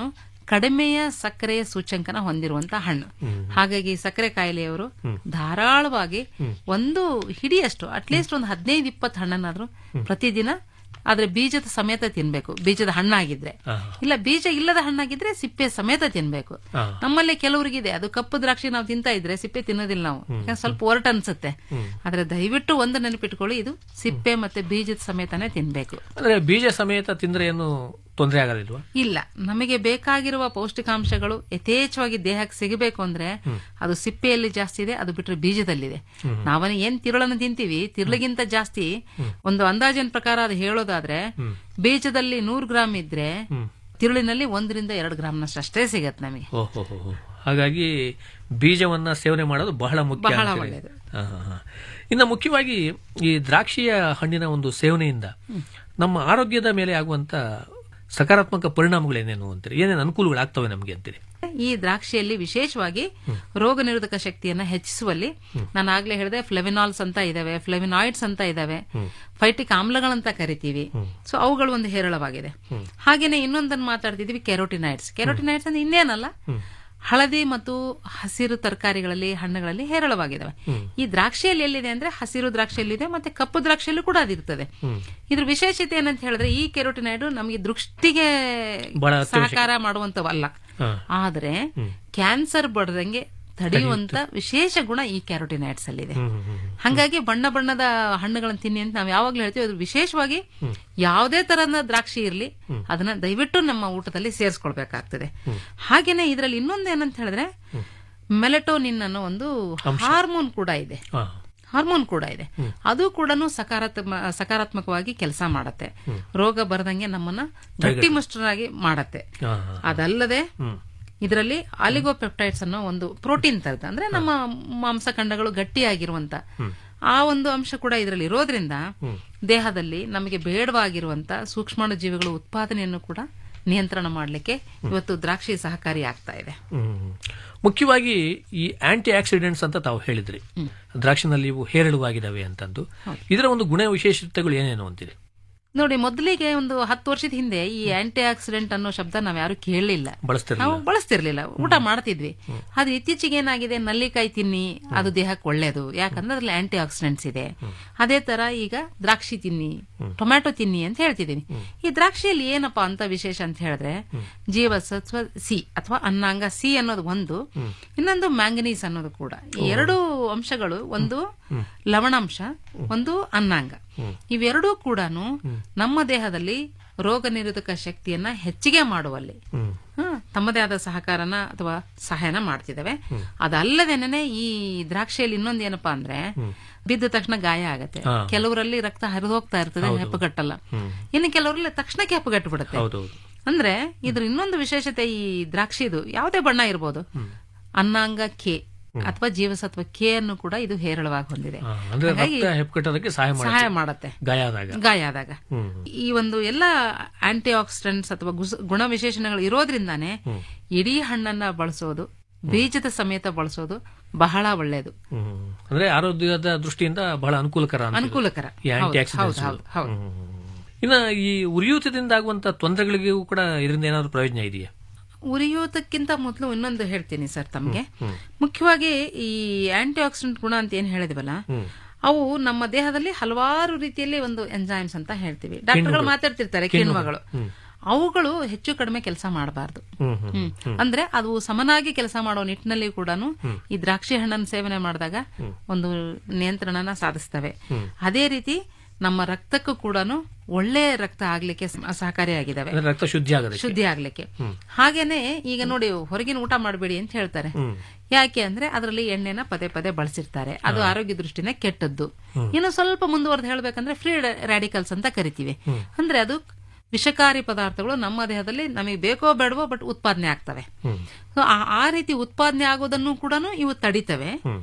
ಕಡಿಮೆಯ ಸಕ್ಕರೆಯ ಸೂಚ್ಯಂಕನ ಹೊಂದಿರುವಂತಹ ಹಣ್ಣು ಹಾಗಾಗಿ ಸಕ್ಕರೆ ಕಾಯಿಲೆಯವರು ಧಾರಾಳವಾಗಿ ಒಂದು ಹಿಡಿಯಷ್ಟು ಅಟ್ಲೀಸ್ಟ್ ಒಂದು ಹದಿನೈದು ಇಪ್ಪತ್ತು ಹಣ್ಣನ್ನಾದ್ರೂ ಪ್ರತಿದಿನ ಆದ್ರೆ ಬೀಜದ ಸಮೇತ ತಿನ್ಬೇಕು ಬೀಜದ ಹಣ್ಣಾಗಿದ್ರೆ ಇಲ್ಲ ಬೀಜ ಇಲ್ಲದ ಹಣ್ಣಾಗಿದ್ರೆ ಸಿಪ್ಪೆ ಸಮೇತ ತಿನ್ಬೇಕು ಹಾ. ನಮ್ಮಲ್ಲಿ ಕೆಲವರಿಗಿದೆ ಅದು ಕಪ್ಪು ದ್ರಾಕ್ಷಿ ನಾವು ತಿಂತಾ ಇದ್ರೆ ಸಿಪ್ಪೆ ತಿನ್ನೋದಿಲ್ಲ ನಾವು ಯಾಕಂದ್ರೆ ಸ್ವಲ್ಪ ಒರಟು ಅನ್ಸುತ್ತೆ ಆದ್ರೆ ದಯವಿಟ್ಟು ಒಂದು ನೆನಪಿಟ್ಕೊಳ್ಳಿ ಇದು ಸಿಪ್ಪೆ ಮತ್ತೆ ಬೀಜದ ಸಮೇತನೇ ತಿನ್ಬೇಕು ಅಂದ್ರೆ ಬೀಜ ಸಮೇತ ತಿಂದ್ರೆ ಏನು ತೊಂದರೆ ಆಗೋದಿಲ್ವಾ ಇಲ್ಲ ನಮಗೆ ಬೇಕಾಗಿರುವ ಪೌಷ್ಟಿಕಾಂಶಗಳು ಯಥೇಚ್ಛವಾಗಿ ದೇಹಕ್ಕೆ ಸಿಗಬೇಕು ಅಂದ್ರೆ ಅದು ಸಿಪ್ಪೆಯಲ್ಲಿ ಜಾಸ್ತಿ ಇದೆ ಅದು ಬಿಟ್ರೆ ಬೀಜದಲ್ಲಿದೆ ನಾವನ್ನ ಏನ್ ತಿರುಳನ್ನು ತಿಂತೀವಿ ತಿರುಳಿಗಿಂತ ಜಾಸ್ತಿ ಒಂದು ಅಂದಾಜಿನ ಪ್ರಕಾರ ಅದು ಹೇಳೋದಾದ್ರೆ ಬೀಜದಲ್ಲಿ ನೂರು ಗ್ರಾಮ್ ಇದ್ರೆ ತಿರುಳಿನಲ್ಲಿ ಒಂದರಿಂದ ಎರಡು ಗ್ರಾಮ್ನಷ್ಟು ಅಷ್ಟೇ ಸಿಗತ್ತೆ ನಮಗೆ ಓಹೋ ಹಾಗಾಗಿ ಬೀಜವನ್ನ ಸೇವನೆ ಮಾಡೋದು ಬಹಳ ಮುಖ್ಯ ಬಹಳ ಅಂತೀರಿ. ಒಳ್ಳೆಯದು. ಹಾ, ಹಾ, ಹಾ. ಇನ್ನು ಮುಖ್ಯವಾಗಿ ಈ ದ್ರಾಕ್ಷಿಯ ಹಣ್ಣಿನ ಒಂದು ಸೇವನೆಯಿಂದ ನಮ್ಮ ಆರೋಗ್ಯದ ಮೇಲೆ ಆಗುವಂತ ಸಕಾರಾತ್ಮಕ ಪರಿಣಾಮಗಳೇನೇನು ಅಂತೀರಿ ಏನೇನು ಅನುಕೂಲಗಳಾಗ್ತವೆ ನಮಗೆ ಅಂತೀರಿ ಈ ದ್ರಾಕ್ಷಿಯಲ್ಲಿ ವಿಶೇಷವಾಗಿ ರೋಗ ನಿರೋಧಕ ಶಕ್ತಿಯನ್ನ ಹೆಚ್ಚಿಸುವಲ್ಲಿ ನಾನು ಆಗ್ಲೇ ಹೇಳಿದೆ ಫ್ಲೆವಿನಾಲ್ಸ್ ಅಂತ ಇದಾವೆ ಫ್ಲೆವಿನಾಯ್ಡ್ಸ್ ಅಂತ ಇದಾವೆ ಫೈಟಿಕ್ ಆಮ್ಲಗಳಂತ ಕರಿತೀವಿ ಸೊ ಅವುಗಳು ಒಂದು ಹೇರಳವಾಗಿದೆ ಹಾಗೇನೆ ಇನ್ನೊಂದನ್ನು ಮಾತಾಡ್ತಿದೀವಿ ಕೆರೋಟಿನೈಡ್ಸ್ ಕೆರೋಟಿನೈಡ್ಸ್ ಅಂದ್ರೆ ಇನ್ನೇನಲ್ಲ ಹಳದಿ ಮತ್ತು ಹಸಿರು ತರಕಾರಿಗಳಲ್ಲಿ ಹಣ್ಣುಗಳಲ್ಲಿ ಹೇರಳವಾಗಿದ್ದಾವೆ ಈ ದ್ರಾಕ್ಷಿಯಲ್ಲಿ ಎಲ್ಲಿದೆ ಅಂದ್ರೆ ಹಸಿರು ದ್ರಾಕ್ಷಿಯಲ್ಲಿದೆ ಮತ್ತೆ ಕಪ್ಪು ದ್ರಾಕ್ಷಿಯಲ್ಲೂ ಕೂಡ ಅದಿರ್ತದೆ ಇದ್ರ ವಿಶೇಷತೆ ಏನಂತ ಹೇಳಿದ್ರೆ ಈ ಕೆರೋಟಿನೈಡ್ ನಮಗೆ ದೃಷ್ಟಿಗೆ ಬಹಳ ಅತ್ಯವಶ್ಯಕ. ಸಹಕಾರ ಮಾಡುವಂತವಲ್ಲ ಹಾ. ಆದ್ರೆ ಕ್ಯಾನ್ಸರ್ ಬಡದಂಗೆ ತಡೆಯುವಂತ ವಿಶೇಷ ಗುಣ ಈ ಕ್ಯಾರೋಟಿನೈಡ್ಸ್ ಅಲ್ಲಿ ಇದೆ ಹಂಗಾಗಿ ಬಣ್ಣ ಬಣ್ಣದ ಹಣ್ಣುಗಳನ್ನು ತಿನ್ನಿ ಅಂತ ನಾವು ಯಾವಾಗ್ಲೂ ಹೇಳ್ತೀವಿ ಅದು ವಿಶೇಷವಾಗಿ ಯಾವುದೇ ತರಹದ ದ್ರಾಕ್ಷಿ ಇರಲಿ ಅದನ್ನ ದಯವಿಟ್ಟು ನಮ್ಮ ಊಟದಲ್ಲಿ ಸೇರಿಸ್ಕೊಳ್ಬೇಕಾಗ್ತದೆ ಹಾಗೇನೆ ಇದರಲ್ಲಿ ಇನ್ನೊಂದು ಏನಂತ ಹೇಳಿದ್ರೆ ಮೆಲೆಟೋನಿನ್ ಅನ್ನೋ ಒಂದು ಹಾರ್ಮೋನ್ ಕೂಡ ಇದೆ ಹಾ. ಹಾರ್ಮೋನ್ ಕೂಡ ಇದೆ ಅದು ಕೂಡ ಸಕಾರಾತ್ಮ ಸಕಾರಾತ್ಮಕವಾಗಿ ಕೆಲಸ ಮಾಡತ್ತೆ ರೋಗ ಬರದಂಗೆ ನಮ್ಮನ್ನ ಗಟ್ಟಿಮುಷ್ಟರಾಗಿ ಮಾಡತ್ತೆ ಹಾ, ಹಾ. ಅದಲ್ಲದೆ ಇದರಲ್ಲಿ ಆಲಿಗೋಪೆಪ್ಟೈಡ್ಸ್ ಅನ್ನೋ ಒಂದು ಪ್ರೋಟೀನ್ ತರದ ಅಂದ್ರೆ ನಮ್ಮ ಮಾಂಸಖಂಡಗಳು ಗಟ್ಟಿಯಾಗಿರುವಂತ ಆ ಒಂದು ಅಂಶ ಕೂಡ ಇದರಲ್ಲಿ ಇರೋದ್ರಿಂದ ದೇಹದಲ್ಲಿ ನಮಗೆ ಬೇಡವಾಗಿರುವಂತ ಸೂಕ್ಷ್ಮಾಣು ಜೀವಿಗಳ ಉತ್ಪಾದನೆಯನ್ನು ಕೂಡ ನಿಯಂತ್ರಣ ಮಾಡಲಿಕ್ಕೆ ಇವತ್ತು ದ್ರಾಕ್ಷಿ ಸಹಕಾರಿ ಆಗ್ತಾ ಇದೆ ಹ್ಮ್. ಮುಖ್ಯವಾಗಿ ಈ ಆಂಟಿ ಆಕ್ಸಿಡೆಂಟ್ಸ್ ಅಂತ ತಾವು ಹೇಳಿದ್ರಿ ದ್ರಾಕ್ಷಿನಲ್ಲಿ ಇವು ಹೇರಳವಾಗಿದ್ದಾವೆ ಅಂತಂದು ಇದರ ಒಂದು ಗುಣ ವಿಶೇಷತೆಗಳು ಏನೇನು ಅಂತೀರಿ ನೋಡಿ ಮೊದಲಿಗೆ ಒಂದು ಹತ್ತು ವರ್ಷದ ಹಿಂದೆ ಈ ಆಂಟಿ ಆಕ್ಸಿಡೆಂಟ್ ಅನ್ನೋ ಶಬ್ದ ನಾವ್ ಯಾರು ಕೇಳಲಿಲ್ಲ ಬಳಸ್ತಿರ್ಲಿಲ್ಲ. ನಾವು ಬಳಸ್ತಿರ್ಲಿಲ್ಲ ಊಟ ಮಾಡ್ತಿದ್ವಿ ಆದ್ರೆ ಇತ್ತೀಚೆಗೆ ಏನಾಗಿದೆ ನಲ್ಲಿಕಾಯಿ ತಿನ್ನಿ ಅದು ದೇಹಕ್ಕೆ ಒಳ್ಳೇದು ಯಾಕಂದ್ರೆ ಅದ್ರಲ್ಲಿ ಆಂಟಿ ಆಕ್ಸಿಡೆಂಟ್ಸ್ ಇದೆ ಅದೇ ತರ ಈಗ ದ್ರಾಕ್ಷಿ ತಿನ್ನಿ ಟೊಮ್ಯಾಟೊ ತಿನ್ನಿ ಅಂತ ಹೇಳ್ತಿದ್ದೀನಿ ಈ ದ್ರಾಕ್ಷಿಯಲ್ಲಿ ಏನಪ್ಪಾ ಅಂತ ವಿಶೇಷ ಅಂತ ಹೇಳಿದ್ರೆ ಜೀವಸತ್ವ ಸಿ ಅಥವಾ ಅನ್ನಾಂಗ ಸಿ ಅನ್ನೋದು ಒಂದು ಇನ್ನೊಂದು ಮ್ಯಾಂಗನೀಸ್ ಅನ್ನೋದು ಕೂಡ ಈ ಎರಡು ಅಂಶಗಳು ಒಂದು ಲವಣಾಂಶ ಒಂದು ಅನ್ನಾಂಗ ಇವೆರಡೂ ಕೂಡ ನಮ್ಮ ದೇಹದಲ್ಲಿ ರೋಗ ನಿರೋಧಕ ಶಕ್ತಿಯನ್ನ ಹೆಚ್ಚಿಗೆ ಮಾಡುವಲ್ಲಿ ಹ್ಮ್, ತಮ್ಮದೇ ಆದ ಸಹಕಾರನ ಅಥವಾ ಸಹಾಯನ ಮಾಡ್ತಿದ್ದಾವೆ ಅದಲ್ಲದೇನೆ ಈ ದ್ರಾಕ್ಷಿಯಲ್ಲಿ ಇನ್ನೊಂದು ಏನಪ್ಪಾ ಅಂದ್ರೆ ಬಿದ್ದ ತಕ್ಷಣ ಗಾಯ ಆಗತ್ತೆ ಹಾ. ಕೆಲವರಲ್ಲಿ ರಕ್ತ ಹರಿದು ಹೋಗ್ತಾ ಇರ್ತದೆ ಹೌದು. ಹೆಪ್ಪುಗಟ್ಟಲ್ಲ ಹ್ಮ್. ಇನ್ನು ಕೆಲವರಲ್ಲಿ ತಕ್ಷಣಕ್ಕೆ ಹೆಪ್ಪುಗಟ್ಟು ಬಿಡುತ್ತೆ ಹೌದೌದು ಅಂದ್ರೆ ಇದ್ರ ಇನ್ನೊಂದು ವಿಶೇಷತೆ ಈ ದ್ರಾಕ್ಷಿದು ಯಾವುದೇ ಬಣ್ಣ ಇರ್ಬೋದು ಅನ್ನಾಂಗ ಕೆ ಅಥವಾ ಜೀವಸತ್ವ ಕೆ ಅನ್ನು ಕೂಡ ಇದು ಹೇರಳವಾಗಿ ಹೊಂದಿದೆ ಹಾ, ಅಂದ್ರೆ ಹಾಗಾಗಿ ರಕ್ತ ಹೆಪ್ಪುಕಟ್ಟೋದಕ್ಕೆ ಸಹಾಯ ಮಾಡುತ್ತೆ. ಸಹಾಯ ಮಾಡತ್ತೆ ಗಾಯ ಆದಾಗ ಗಾಯ ಆದಾಗ ಹ್ಮ್. ಈ ಒಂದು ಎಲ್ಲ ಆಂಟಿ ಆಕ್ಸಿಡೆಂಟ್ಸ್ ಅಥವಾ ಗುಸ್- ಗುಣ ವಿಶೇಷಣಗಳು ಇರೋದ್ರಿಂದಾನೇ ಇಡೀ ಹಣ್ಣನ್ನ ಬಳಸೋದು ಬೀಜದ ಸಮೇತ ಬಳಸೋದು ಬಹಳ ಒಳ್ಳೆಯದು ಹ್ಮ್. ಅಂದ್ರೆ ಆರೋಗ್ಯದ ದೃಷ್ಟಿಯಿಂದ ಬಹಳ ಅನುಕೂಲಕರ ಅಂತೀರಿ. ಅನುಕೂಲಕರ. ಈ ಹೌದು, ಆಂಟಿ ಆಕ್ಸಿಡೆಂಟ್ಸ್ ಹೌದು, ಹೌದು, ಇನ್ನ ಈ ಉರಿಯೂತದಿಂದ ಆಗುವಂತ ತೊಂದರೆಗಳಿಗೂ ಕೂಡ ಇದರಿಂದ ಏನಾದ್ರು ಪ್ರಯೋಜನ ಇದೆಯಾ ಉರಿಯೋದಕ್ಕಿಂತ ಮೊದಲು ಇನ್ನೊಂದು ಹೇಳ್ತೀನಿ ಸರ್ ತಮಗೆ ಮುಖ್ಯವಾಗಿ ಈ ಆಂಟಿ ಆಕ್ಸಿಡೆಂಟ್ ಗುಣ ಅಂತ ಏನ್ ಹೇಳಿದ್ವಲ್ಲ ಅವು ನಮ್ಮ ದೇಹದಲ್ಲಿ ಹಲವಾರು ರೀತಿಯಲ್ಲಿ ಒಂದು ಎಂಜೈಮ್ಸ್ ಅಂತ ಹೇಳ್ತೀವಿ ಡಾಕ್ಟರ್ಗಳು ಕಿಣ್ವಗಳು. ಮಾತಾಡ್ತಿರ್ತಾರೆ ಕಿಣ್ವಗಳು. ಕಿಣ್ವಗಳು ಅವುಗಳು ಹೆಚ್ಚು ಕಡಿಮೆ ಕೆಲಸ ಮಾಡಬಾರ್ದು ಹ್ಮ್, ಹ್ಮ್, ಹ್ಮ್. ಹ್ಮ್. ಅಂದ್ರೆ ಅದು ಸಮನಾಗಿ ಕೆಲಸ ಮಾಡೋ ನಿಟ್ಟಿನಲ್ಲಿ ಕೂಡ ಈ ದ್ರಾಕ್ಷಿ ಹಣ್ಣನ್ನು ಸೇವನೆ ಮಾಡಿದಾಗ ಒಂದು ನಿಯಂತ್ರಣನ ಸಾಧಿಸ್ತವೆ ಅದೇ ರೀತಿ ನಮ್ಮ ರಕ್ತಕ್ಕೂ ಕೂಡ ಒಳ್ಳೆ ರಕ್ತ ಆಗ್ಲಿಕ್ಕೆ ಸ- ಸಹಕಾರಿಯಾಗಿದ್ದಾವೆ ಅಂದ್ರೆ ರಕ್ತ ಶುದ್ಧಿ ಆಗೋದಕ್ಕೆ. ಶುದ್ಧಿ ಆಗ್ಲಿಕ್ಕೆ ಹ್ಮ್. ಹಾಗೇನೆ ಈಗ ನೋಡಿ ಹೊರಗಿನ ಊಟ ಮಾಡಬೇಡಿ ಅಂತ ಹೇಳ್ತಾರೆ ಹ್ಮ್. ಯಾಕೆ ಅಂದ್ರೆ ಅದರಲ್ಲಿ ಎಣ್ಣೆನ ಪದೇ ಪದೇ ಬಳಸಿರ್ತಾರೆ ಅದು ಹಾ. ಆರೋಗ್ಯ ದೃಷ್ಟಿನ ಕೆಟ್ಟದ್ದು ಹ್ಮ್. ಇನ್ನು ಸ್ವಲ್ಪ ಮುಂದುವರೆದು ಹೇಳ್ಬೇಕಂದ್ರೆ ಫ್ರೀ ರ್ಯಾಡಿಕಲ್ಸ್ ಅಂತ ಕರಿತೀವಿ ಹ್ಮ್. ಅಂದ್ರೆ ಅದು ವಿಷಕಾರಿ ಪದಾರ್ಥಗಳು ನಮ್ಮ ದೇಹದಲ್ಲಿ ನಮಗೆ ಬೇಕೋ ಬೇಡವೋ ಬಟ್ ಉತ್ಪಾದನೆ ಆಗ್ತವೆ ಹ್ಮ್. ಸೊ ಆ- ಆ ರೀತಿ ಉತ್ಪಾದನೆ ಆಗೋದನ್ನು ಕೂಡ ಇವು ತಡಿತವೆ ಹ್ಮ್.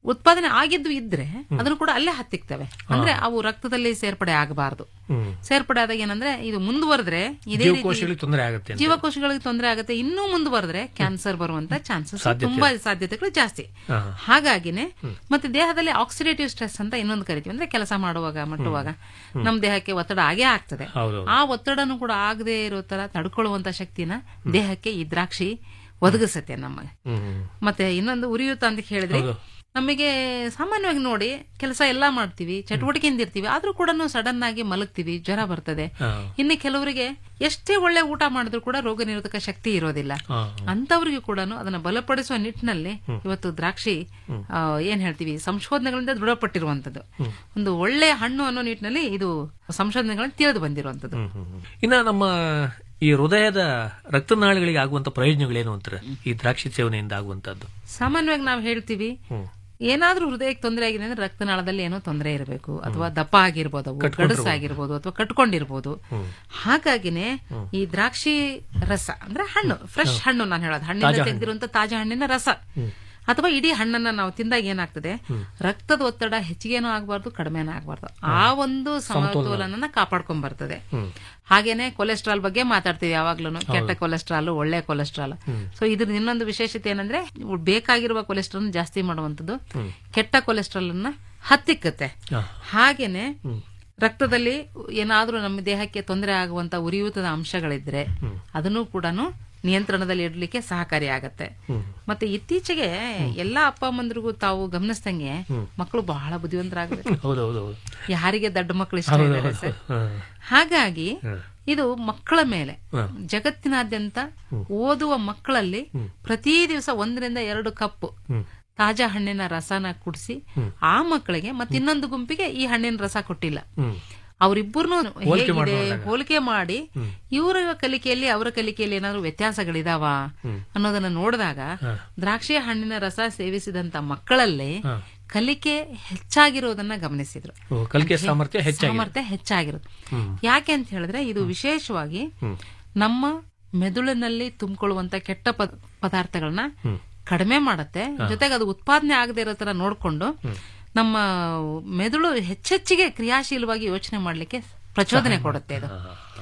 ಉತ್ಪಾದನೆ ಆಗಿದ್ದು ಇದ್ರೆ ಅದನ್ನು ಕೂಡ ಅಲ್ಲೇ ಹತ್ತಿಕ್ತವೆ ಅಂದ್ರೆ ಅವು ರಕ್ತದಲ್ಲಿ ಸೇರ್ಪಡೆ ಆಗಬಾರದು ಹ್ಮ್. ಸೇರ್ಪಡೆ ಆದಾಗ ಏನಂದ್ರೆ ಇದು ಮುಂದುವರೆದ್ರೆ ಇದೇ ಜೀವಕೋಶಗಳಿಗೆ ರೀತಿ ತೊಂದರೆ ಆಗುತ್ತೆ ಅಂತ. ಜೀವಕೋಶಗಳಿಗೆ ತೊಂದರೆ ಆಗುತ್ತೆ ಇನ್ನೂ ಮುಂದುವರೆದ್ರೆ ಕ್ಯಾನ್ಸರ್ ಬರುವಂತ ಚಾನ್ಸಸ್ ಸಾಧ್ಯತೆ ತುಂಬಾ ಇದೆ. ಸಾಧ್ಯತೆಗಳು ಜಾಸ್ತಿ ಹಾ. ಹಾಗಾಗಿನೇ ಮತ್ತೆ ದೇಹದಲ್ಲಿ ಆಕ್ಸಿಡೇಟಿವ್ ಸ್ಟ್ರೆಸ್ ಅಂತ ಇನ್ನೊಂದು ಕರಿತೀವಿ ಅಂದ್ರೆ ಕೆಲಸ ಮಾಡುವಾಗ ಮಟ್ಟುವಾಗ ನಮ್ಮ ದೇಹಕ್ಕೆ ಒತ್ತಡ ಆಗೇ ಆಗ್ತದೆ ಹೌದೌದು. ಆ ಒತ್ತಡನು ಕೂಡ ಆಗದೆ ಇರೋ ತರ ತಡ್ಕೊಳ್ಳುವಂತ ಶಕ್ತಿನ ದೇಹಕ್ಕೆ ಈ ದ್ರಾಕ್ಷಿ ಒದಗಿಸತ್ತೆ ನಮಗೆ ಹ್ಮ್. ಮತ್ತೆ ಇನ್ನೊಂದು ಉರಿಯೂತ ಅಂತ ಹೇಳಿದ್ರೆ ಹೌದು. ನಮಗೆ ಸಾಮಾನ್ಯವಾಗಿ ನೋಡಿ ಕೆಲಸ ಎಲ್ಲಾ ಮಾಡ್ತೀವಿ ಚಟುವಟಿಕೆಯಿಂದ ಇರ್ತೀವಿ ಆದ್ರೂ ಕೂಡ ಸಡನ್ ಆಗಿ ಮಲಗ್ತೀವಿ ಜ್ವರ ಬರ್ತದೆ ಹಾ. ಇನ್ನು ಕೆಲವರಿಗೆ ಎಷ್ಟೇ ಒಳ್ಳೆ ಊಟ ಮಾಡಿದ್ರು ಕೂಡ ರೋಗ ನಿರೋಧಕ ಶಕ್ತಿ ಇರೋದಿಲ್ಲ ಹಾ. ಅಂತವ್ರಿಗೆ ಕೂಡ ಅದನ್ನ ಬಲಪಡಿಸುವ ನಿಟ್ಟಿನಲ್ಲಿ ಇವತ್ತು ದ್ರಾಕ್ಷಿ ಆ, ಏನ್ ಹೇಳ್ತೀವಿ ಸಂಶೋಧನೆಗಳಿಂದ ದೃಢಪಟ್ಟಿರುವಂತದ್ದು ಒಂದು ಒಳ್ಳೆ ಹಣ್ಣು ಅನ್ನೋ ನಿಟ್ಟಿನಲ್ಲಿ ಇದು ಸಂಶೋಧನೆಗಳಿಂದ ತಿಳಿದು ಬಂದಿರುವಂತದ್ದು ಇನ್ನ ನಮ್ಮ ಈ ಹೃದಯದ ರಕ್ತನಾಳಗಳಿಗೆ ಆಗುವಂತ ಪ್ರಯೋಜನಗಳೇನು ಅಂತಾರೆ ಈ ದ್ರಾಕ್ಷಿ ಸೇವನೆಯಿಂದ ಆಗುವಂತದ್ದು ಸಾಮಾನ್ಯವಾಗಿ ನಾವು ಹೇಳ್ತೀವಿ ಹ್ಮ್. ಏನಾದ್ರೂ ಹೃದಯಕ್ಕೆ ತೊಂದರೆ ಆಗಿದೆ ಅಂದ್ರೆ ರಕ್ತನಾಳದಲ್ಲಿ ಏನೋ ತೊಂದರೆ ಇರಬೇಕು ಅಥವಾ ದಪ್ಪ ಆಗಿರ್ಬೋದು ಅವು ಕಟ್ಕೊಂಡಿರ್ಬೋದು. ಗಡಸಾಗಿರ್ಬೋದು ಅಥವಾ ಕಟ್ಕೊಂಡಿರ್ಬೋದು ಹಾಗಾಗಿನೇ ಈ ದ್ರಾಕ್ಷಿ ರಸ ಅಂದ್ರೆ ಹಣ್ಣು ಫ್ರೆಶ್ ಹಣ್ಣು ನಾನು ಹೇಳೋದು ಹಣ್ಣಿಂದ ತಾಜಾ ಹಣ್ಣು. ತೆಗೆದಿರುವಂತ ತಾಜಾ ಹಣ್ಣಿನ ರಸ ಅಥವಾ ಇಡೀ ಹಣ್ಣನ್ನ ನಾವು ತಿಂದಾಗ ಏನಾಗ್ತದೆ ರಕ್ತದ ಒತ್ತಡ ಹೆಚ್ಚಿಗೆನೂ ಆಗಬಾರ್ದು ಕಡಿಮೆನೂ ಆಗಬಾರ್ದು ಆ ಒಂದು ಸಮತೋಲನ ಕಾಪಾಡ್ಕೊಂಡ್ ಬರ್ತದೆ ಹಾಗೇನೆ ಕೊಲೆಸ್ಟ್ರಾಲ್ ಬಗ್ಗೆ ಮಾತಾಡ್ತೀವಿ ಯಾವಾಗ್ಲೂ ಕೆಟ್ಟ ಕೊಲೆಸ್ಟ್ರಾಲ್ ಒಳ್ಳೆ ಕೊಲೆಸ್ಟ್ರಾಲ್ ಸೊ ಇದ್ರ ಇನ್ನೊಂದು ವಿಶೇಷತೆ ಏನಂದ್ರೆ ಬೇಕಾಗಿರುವ ಕೊಲೆಸ್ಟ್ರಾಲ್ ಜಾಸ್ತಿ ಮಾಡುವಂತದ್ದು ಕೆಟ್ಟ ಕೊಲೆಸ್ಟ್ರಾಲ್ ಅನ್ನ ಹತ್ತಿಕ್ಕತ್ತೆ ಹಾಗೇನೆ ರಕ್ತದಲ್ಲಿ ಏನಾದ್ರೂ ನಮ್ಮ ದೇಹಕ್ಕೆ ತೊಂದರೆ ಆಗುವಂತ ಉರಿಯೂತದ ಅಂಶಗಳಿದ್ರೆ ಅದನ್ನು ಕೂಡ ನಿಯಂತ್ರಣದಲ್ಲಿ ಇಡ್ಲಿಕ್ಕೆ ಸಹಕಾರಿಯಾಗತ್ತೆ ಮತ್ತೆ ಇತ್ತೀಚೆಗೆ ಎಲ್ಲಾ ಅಪ್ಪ ಅಮ್ಮಂದ್ರಿಗೂ ತಾವು ಗಮನಿಸ್ದಂಗೆ ಮಕ್ಕಳು ಬಹಳ ಬುದ್ಧಿವಂತರಾಗಬೇಕು ಹೌದೌದು ಯಾರಿಗೆ ದೊಡ್ಡ ಮಕ್ಕಳು ಇಷ್ಟ ಹೌದು, ಇದ್ದಾರೆ ಹೌದು, ಸರ್ ಹೌದು. ಹಾಗಾಗಿ ಹ. ಇದು ಮಕ್ಕಳ ಮೇಲೆ ಹ. ಜಗತ್ತಿನಾದ್ಯಂತ ಓದುವ ಮಕ್ಕಳಲ್ಲಿ ಪ್ರತಿ ದಿವಸ ಒಂದರಿಂದ ಎರಡು ಕಪ್ ತಾಜಾ ಹಣ್ಣಿನ ರಸನ ಕುಡಿಸಿ ಆ ಮಕ್ಕಳಿಗೆ ಮತ್ತೆ ಇನ್ನೊಂದು ಗುಂಪಿಗೆ ಈ ಹಣ್ಣಿನ ರಸ ಕೊಟ್ಟಿಲ್ಲ ಅವರಿಬ್ಬರನ್ನು ಹೋಲಿಕೆ ಹೇಗಿದೆ ಮಾಡ್ಕೊಂಡಾಗ. ಹೋಲಿಕೆ ಮಾಡಿ ಇವರ ಕಲಿಕೆಯಲ್ಲಿ ಅವರ ಕಲಿಕೆಯಲ್ಲಿ ಏನಾದ್ರು ವ್ಯತ್ಯಾಸಗಳಿದಾವ ಅನ್ನೋದನ್ನ ನೋಡಿದಾಗ ದ್ರಾಕ್ಷಿ ಹಣ್ಣಿನ ರಸ ಸೇವಿಸಿದಂತ ಮಕ್ಕಳಲ್ಲಿ ಕಲಿಕೆ ಹೆಚ್ಚಾಗಿರೋದನ್ನ ಗಮನಿಸಿದ್ರು ಓ, ಕಲಿಕೆ ಸಾಮರ್ಥ್ಯ ಹೆಚ್ಚಾಗಿದೆ. ಸಾಮರ್ಥ್ಯ ಹೆಚ್ಚಾಗಿರೋದು ಹ್ಮ್. ಯಾಕೆ ಅಂತ ಹೇಳಿದ್ರೆ ಇದು ವಿಶೇಷವಾಗಿ ನಮ್ಮ ಮೆದುಳಿನಲ್ಲಿ ತುಂಬಿಕೊಳ್ಳುವಂತ ಕೆಟ್ಟ ಪದ- ಪದಾರ್ಥಗಳನ್ನ ಕಡಿಮೆ ಮಾಡುತ್ತೆ ಜೊತೆಗೆ ಅದು ಉತ್ಪಾದನೆ ಆಗದೆ ಇರೋ ತರ ನೋಡ್ಕೊಂಡು ನಮ್ಮ ಮೆದುಳು ಹೆಚ್ಚೆಚ್ಚಿಗೆ ಕ್ರಿಯಾಶೀಲವಾಗಿ ಯೋಚನೆ ಮಾಡ್ಲಿಕ್ಕೆ ಪ್ರಚೋದನೆ ಕೊಡುತ್ತೆ ಇದು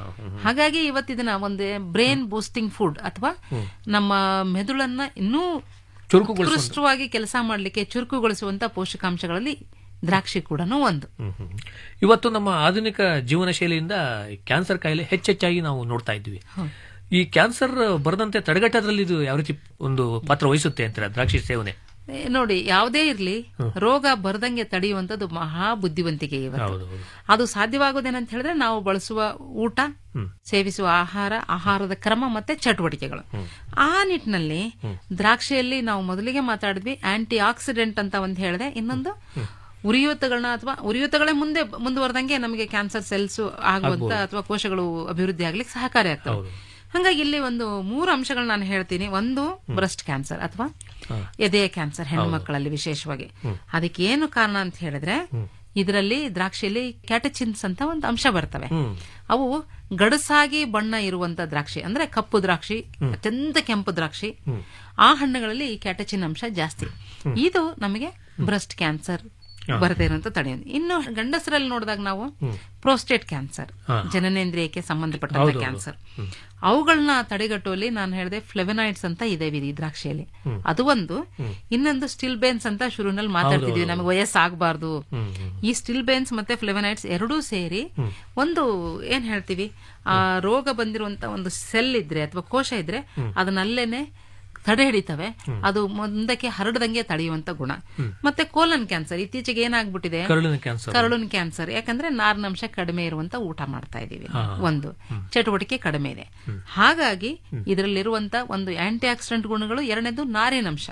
ಹಾಗಾಗಿ ಇವತ್ತಿದನ್ನ ಒಂದು ಬ್ರೈನ್ ಬೂಸ್ಟಿಂಗ್ ಫುಡ್ ಅಥವಾ ನಮ್ಮ ಮೆದುಳನ್ನ ಇನ್ನೂ ಚುರುಕುಗೊಳಿಸುವಂತ- ಉತ್ಕೃಷ್ಟವಾಗಿ ಕೆಲಸ ಮಾಡ್ಲಿಕ್ಕೆ ಚುರುಕುಗೊಳಿಸುವಂತ ಪೋಷಕಾಂಶಗಳಲ್ಲಿ ದ್ರಾಕ್ಷಿ ಕೂಡ ಒಂದು ಇವತ್ತು ನಮ್ಮ ಆಧುನಿಕ ಜೀವನ ಶೈಲಿಯಿಂದ ಕ್ಯಾನ್ಸರ್ ಕಾಯಿಲೆ ಹೆಚ್ಚೆಚ್ಚಾಗಿ ನಾವು ನೋಡ್ತಾ ಇದ್ವಿ ಈ ಕ್ಯಾನ್ಸರ್ ಬರದಂತೆ ತಡೆಗಟ್ಟೋದ್ರಲ್ಲಿ ಇದು ಯಾವ ರೀತಿ ಒಂದು ಪಾತ್ರ ವಹಿಸುತ್ತೆ ಅಂತಾರೆ ದ್ರಾಕ್ಷಿ ಸೇವನೆ ಏ, ನೋಡಿ ಯಾವುದೇ ಇರ್ಲಿ ರೋಗ ಬರ್ದಂಗೆ ತಡೆಯುವಂತದ್ದು ಮಹಾ ಬುದ್ಧಿವಂತಿಕೆ ಇವತ್ತು ಹೌದು, ಹೌದು. ಅದು ಸಾಧ್ಯವಾಗುವುದೇನಂತ ಹೇಳಿದ್ರೆ ನಾವು ಬಳಸುವ ಊಟ ಸೇವಿಸುವ ಆಹಾರ ಆಹಾರದ ಕ್ರಮ ಮತ್ತೆ ಚಟುವಟಿಕೆಗಳು ಆ ನಿಟ್ಟಿನಲ್ಲಿ ದ್ರಾಕ್ಷಿಯಲ್ಲಿ ನಾವು ಮೊದಲಿಗೆ ಮಾತಾಡಿದ್ವಿ ಆಂಟಿ ಆಕ್ಸಿಡೆಂಟ್ ಅಂತ ಒಂದು ಹೇಳಿದೆ ಇನ್ನೊಂದು ಉರಿಯೂತಗಳನ್ನ ಅಥವಾ ಉರಿಯೂತಗಳೇ ಮುಂದೆ ಮುಂದುವರೆದಂಗೆ ನಮಗೆ ಕ್ಯಾನ್ಸರ್ ಸೆಲ್ಸ್ ಆಗುವಂತ ಆಗ್ಬೋದು. ಅಥವಾ ಕೋಶಗಳು ಅಭಿವೃದ್ಧಿ ಆಗ್ಲಿಕ್ಕೆ ಸಹಕಾರಿ ಆಗ್ತವೆ ಹಂಗಾಗಿ ಇಲ್ಲಿ ಒಂದು ಮೂರು ಅಂಶಗಳು ನಾನು ಹೇಳ್ತೀನಿ ಒಂದು ಬ್ರೆಸ್ಟ್ ಕ್ಯಾನ್ಸರ್ ಅಥವಾ ಎದೆಯ ಕ್ಯಾನ್ಸರ್ ಹೆಣ್ಣು ಮಕ್ಕಳಲ್ಲಿ ವಿಶೇಷವಾಗಿ ಅದಕ್ಕೆ ಏನು ಕಾರಣ ಅಂತ ಹೇಳಿದ್ರೆ ಇದರಲ್ಲಿ ದ್ರಾಕ್ಷಿಯಲ್ಲಿ ಕ್ಯಾಟಚಿನ್ಸ್ ಅಂತ ಒಂದು ಅಂಶ ಬರ್ತವೆ ಅವು ಗಡಸಾಗಿ ಬಣ್ಣ ಇರುವಂತ ದ್ರಾಕ್ಷಿ ಅಂದ್ರೆ ಕಪ್ಪು ದ್ರಾಕ್ಷಿ ಅತ್ಯಂತ ಕೆಂಪು ದ್ರಾಕ್ಷಿ ಆ ಹಣ್ಣುಗಳಲ್ಲಿ ಈ ಕ್ಯಾಟಚಿನ್ ಅಂಶ ಜಾಸ್ತಿ ಇದು ನಮಗೆ ಬ್ರೆಸ್ಟ್ ಕ್ಯಾನ್ಸರ್ ಬರದೇ ಇರುವಂತ ತಡೆಯೋದು ಇನ್ನು ಗಂಡಸರಲ್ಲಿ ನೋಡಿದಾಗ ನಾವು ಪ್ರೋಸ್ಟೇಟ್ ಕ್ಯಾನ್ಸರ್ ಹಾ. ಜನನೇಂದ್ರಿಯಕ್ಕೆ ಸಂಬಂಧಪಟ್ಟಂತ ಹೌದು, ಹೌದು. ಕ್ಯಾನ್ಸರ್ ಅವುಗಳನ್ನ ತಡೆಗಟ್ಟುವಲ್ಲಿ ನಾನು ಹೇಳಿದೆ ಫ್ಲೆವನಾಯ್ಡ್ಸ್ ಅಂತ ಇದೆ ಈ ದ್ರಾಕ್ಷಿಯಲ್ಲಿ ಅದು ಒಂದು ಇನ್ನೊಂದು ಸ್ಟಿಲ್ ಬೇನ್ಸ್ ಅಂತ ಶುರುನಲ್ಲಿ ಮಾತಾಡ್ತಿದ್ವಿ ಹೌದು. ನಮಗೆ ವಯಸ್ಸಾಗಬಾರ್ದು ಈ ಸ್ಟಿಲ್ ಬೇನ್ಸ್ ಮತ್ತೆ ಫ್ಲೆವನೈಟ್ಸ್ ಎರಡೂ ಸೇರಿ ಒಂದು ಏನ್ ಹೇಳ್ತೀವಿ ಆ ರೋಗ ಬಂದಿರುವಂತ ಒಂದು ಸೆಲ್ ಇದ್ರೆ ಅಥವಾ ಕೋಶ ಇದ್ರೆ ಅದನ್ನಲ್ಲೇನೆ ತಡೆ ಹಿಡಿತವೆ ಅದು ಮುಂದಕ್ಕೆ ಹರಡದಂಗೆ ತಡೆಯುವಂತ ಗುಣ ಮತ್ತೆ ಕೋಲನ್ ಕ್ಯಾನ್ಸರ್ ಇತ್ತೀಚೆಗೆ ಏನಾಗ್ಬಿಟ್ಟಿದೆ ಕರುಳಿನ ಕ್ಯಾನ್ಸರ್. ಕರುಳಿನ ಕ್ಯಾನ್ಸರ್ ಯಾಕಂದ್ರೆ ನಾರಿನಂಶ ಕಡಿಮೆ ಇರುವಂತ ಊಟ ಮಾಡ್ತಾ ಇದೀವಿ ಹಾ. ಒಂದು ಚಟುವಟಿಕೆ ಕಡಿಮೆ ಇದೆ ಹಾಗಾಗಿ ಇದರಲ್ಲಿರುವಂತ ಒಂದು ಆಂಟಿ ಆಕ್ಸಿಡೆಂಟ್ ಗುಣಗಳು ಎರಡನೇದು ನಾರಿನಂಶ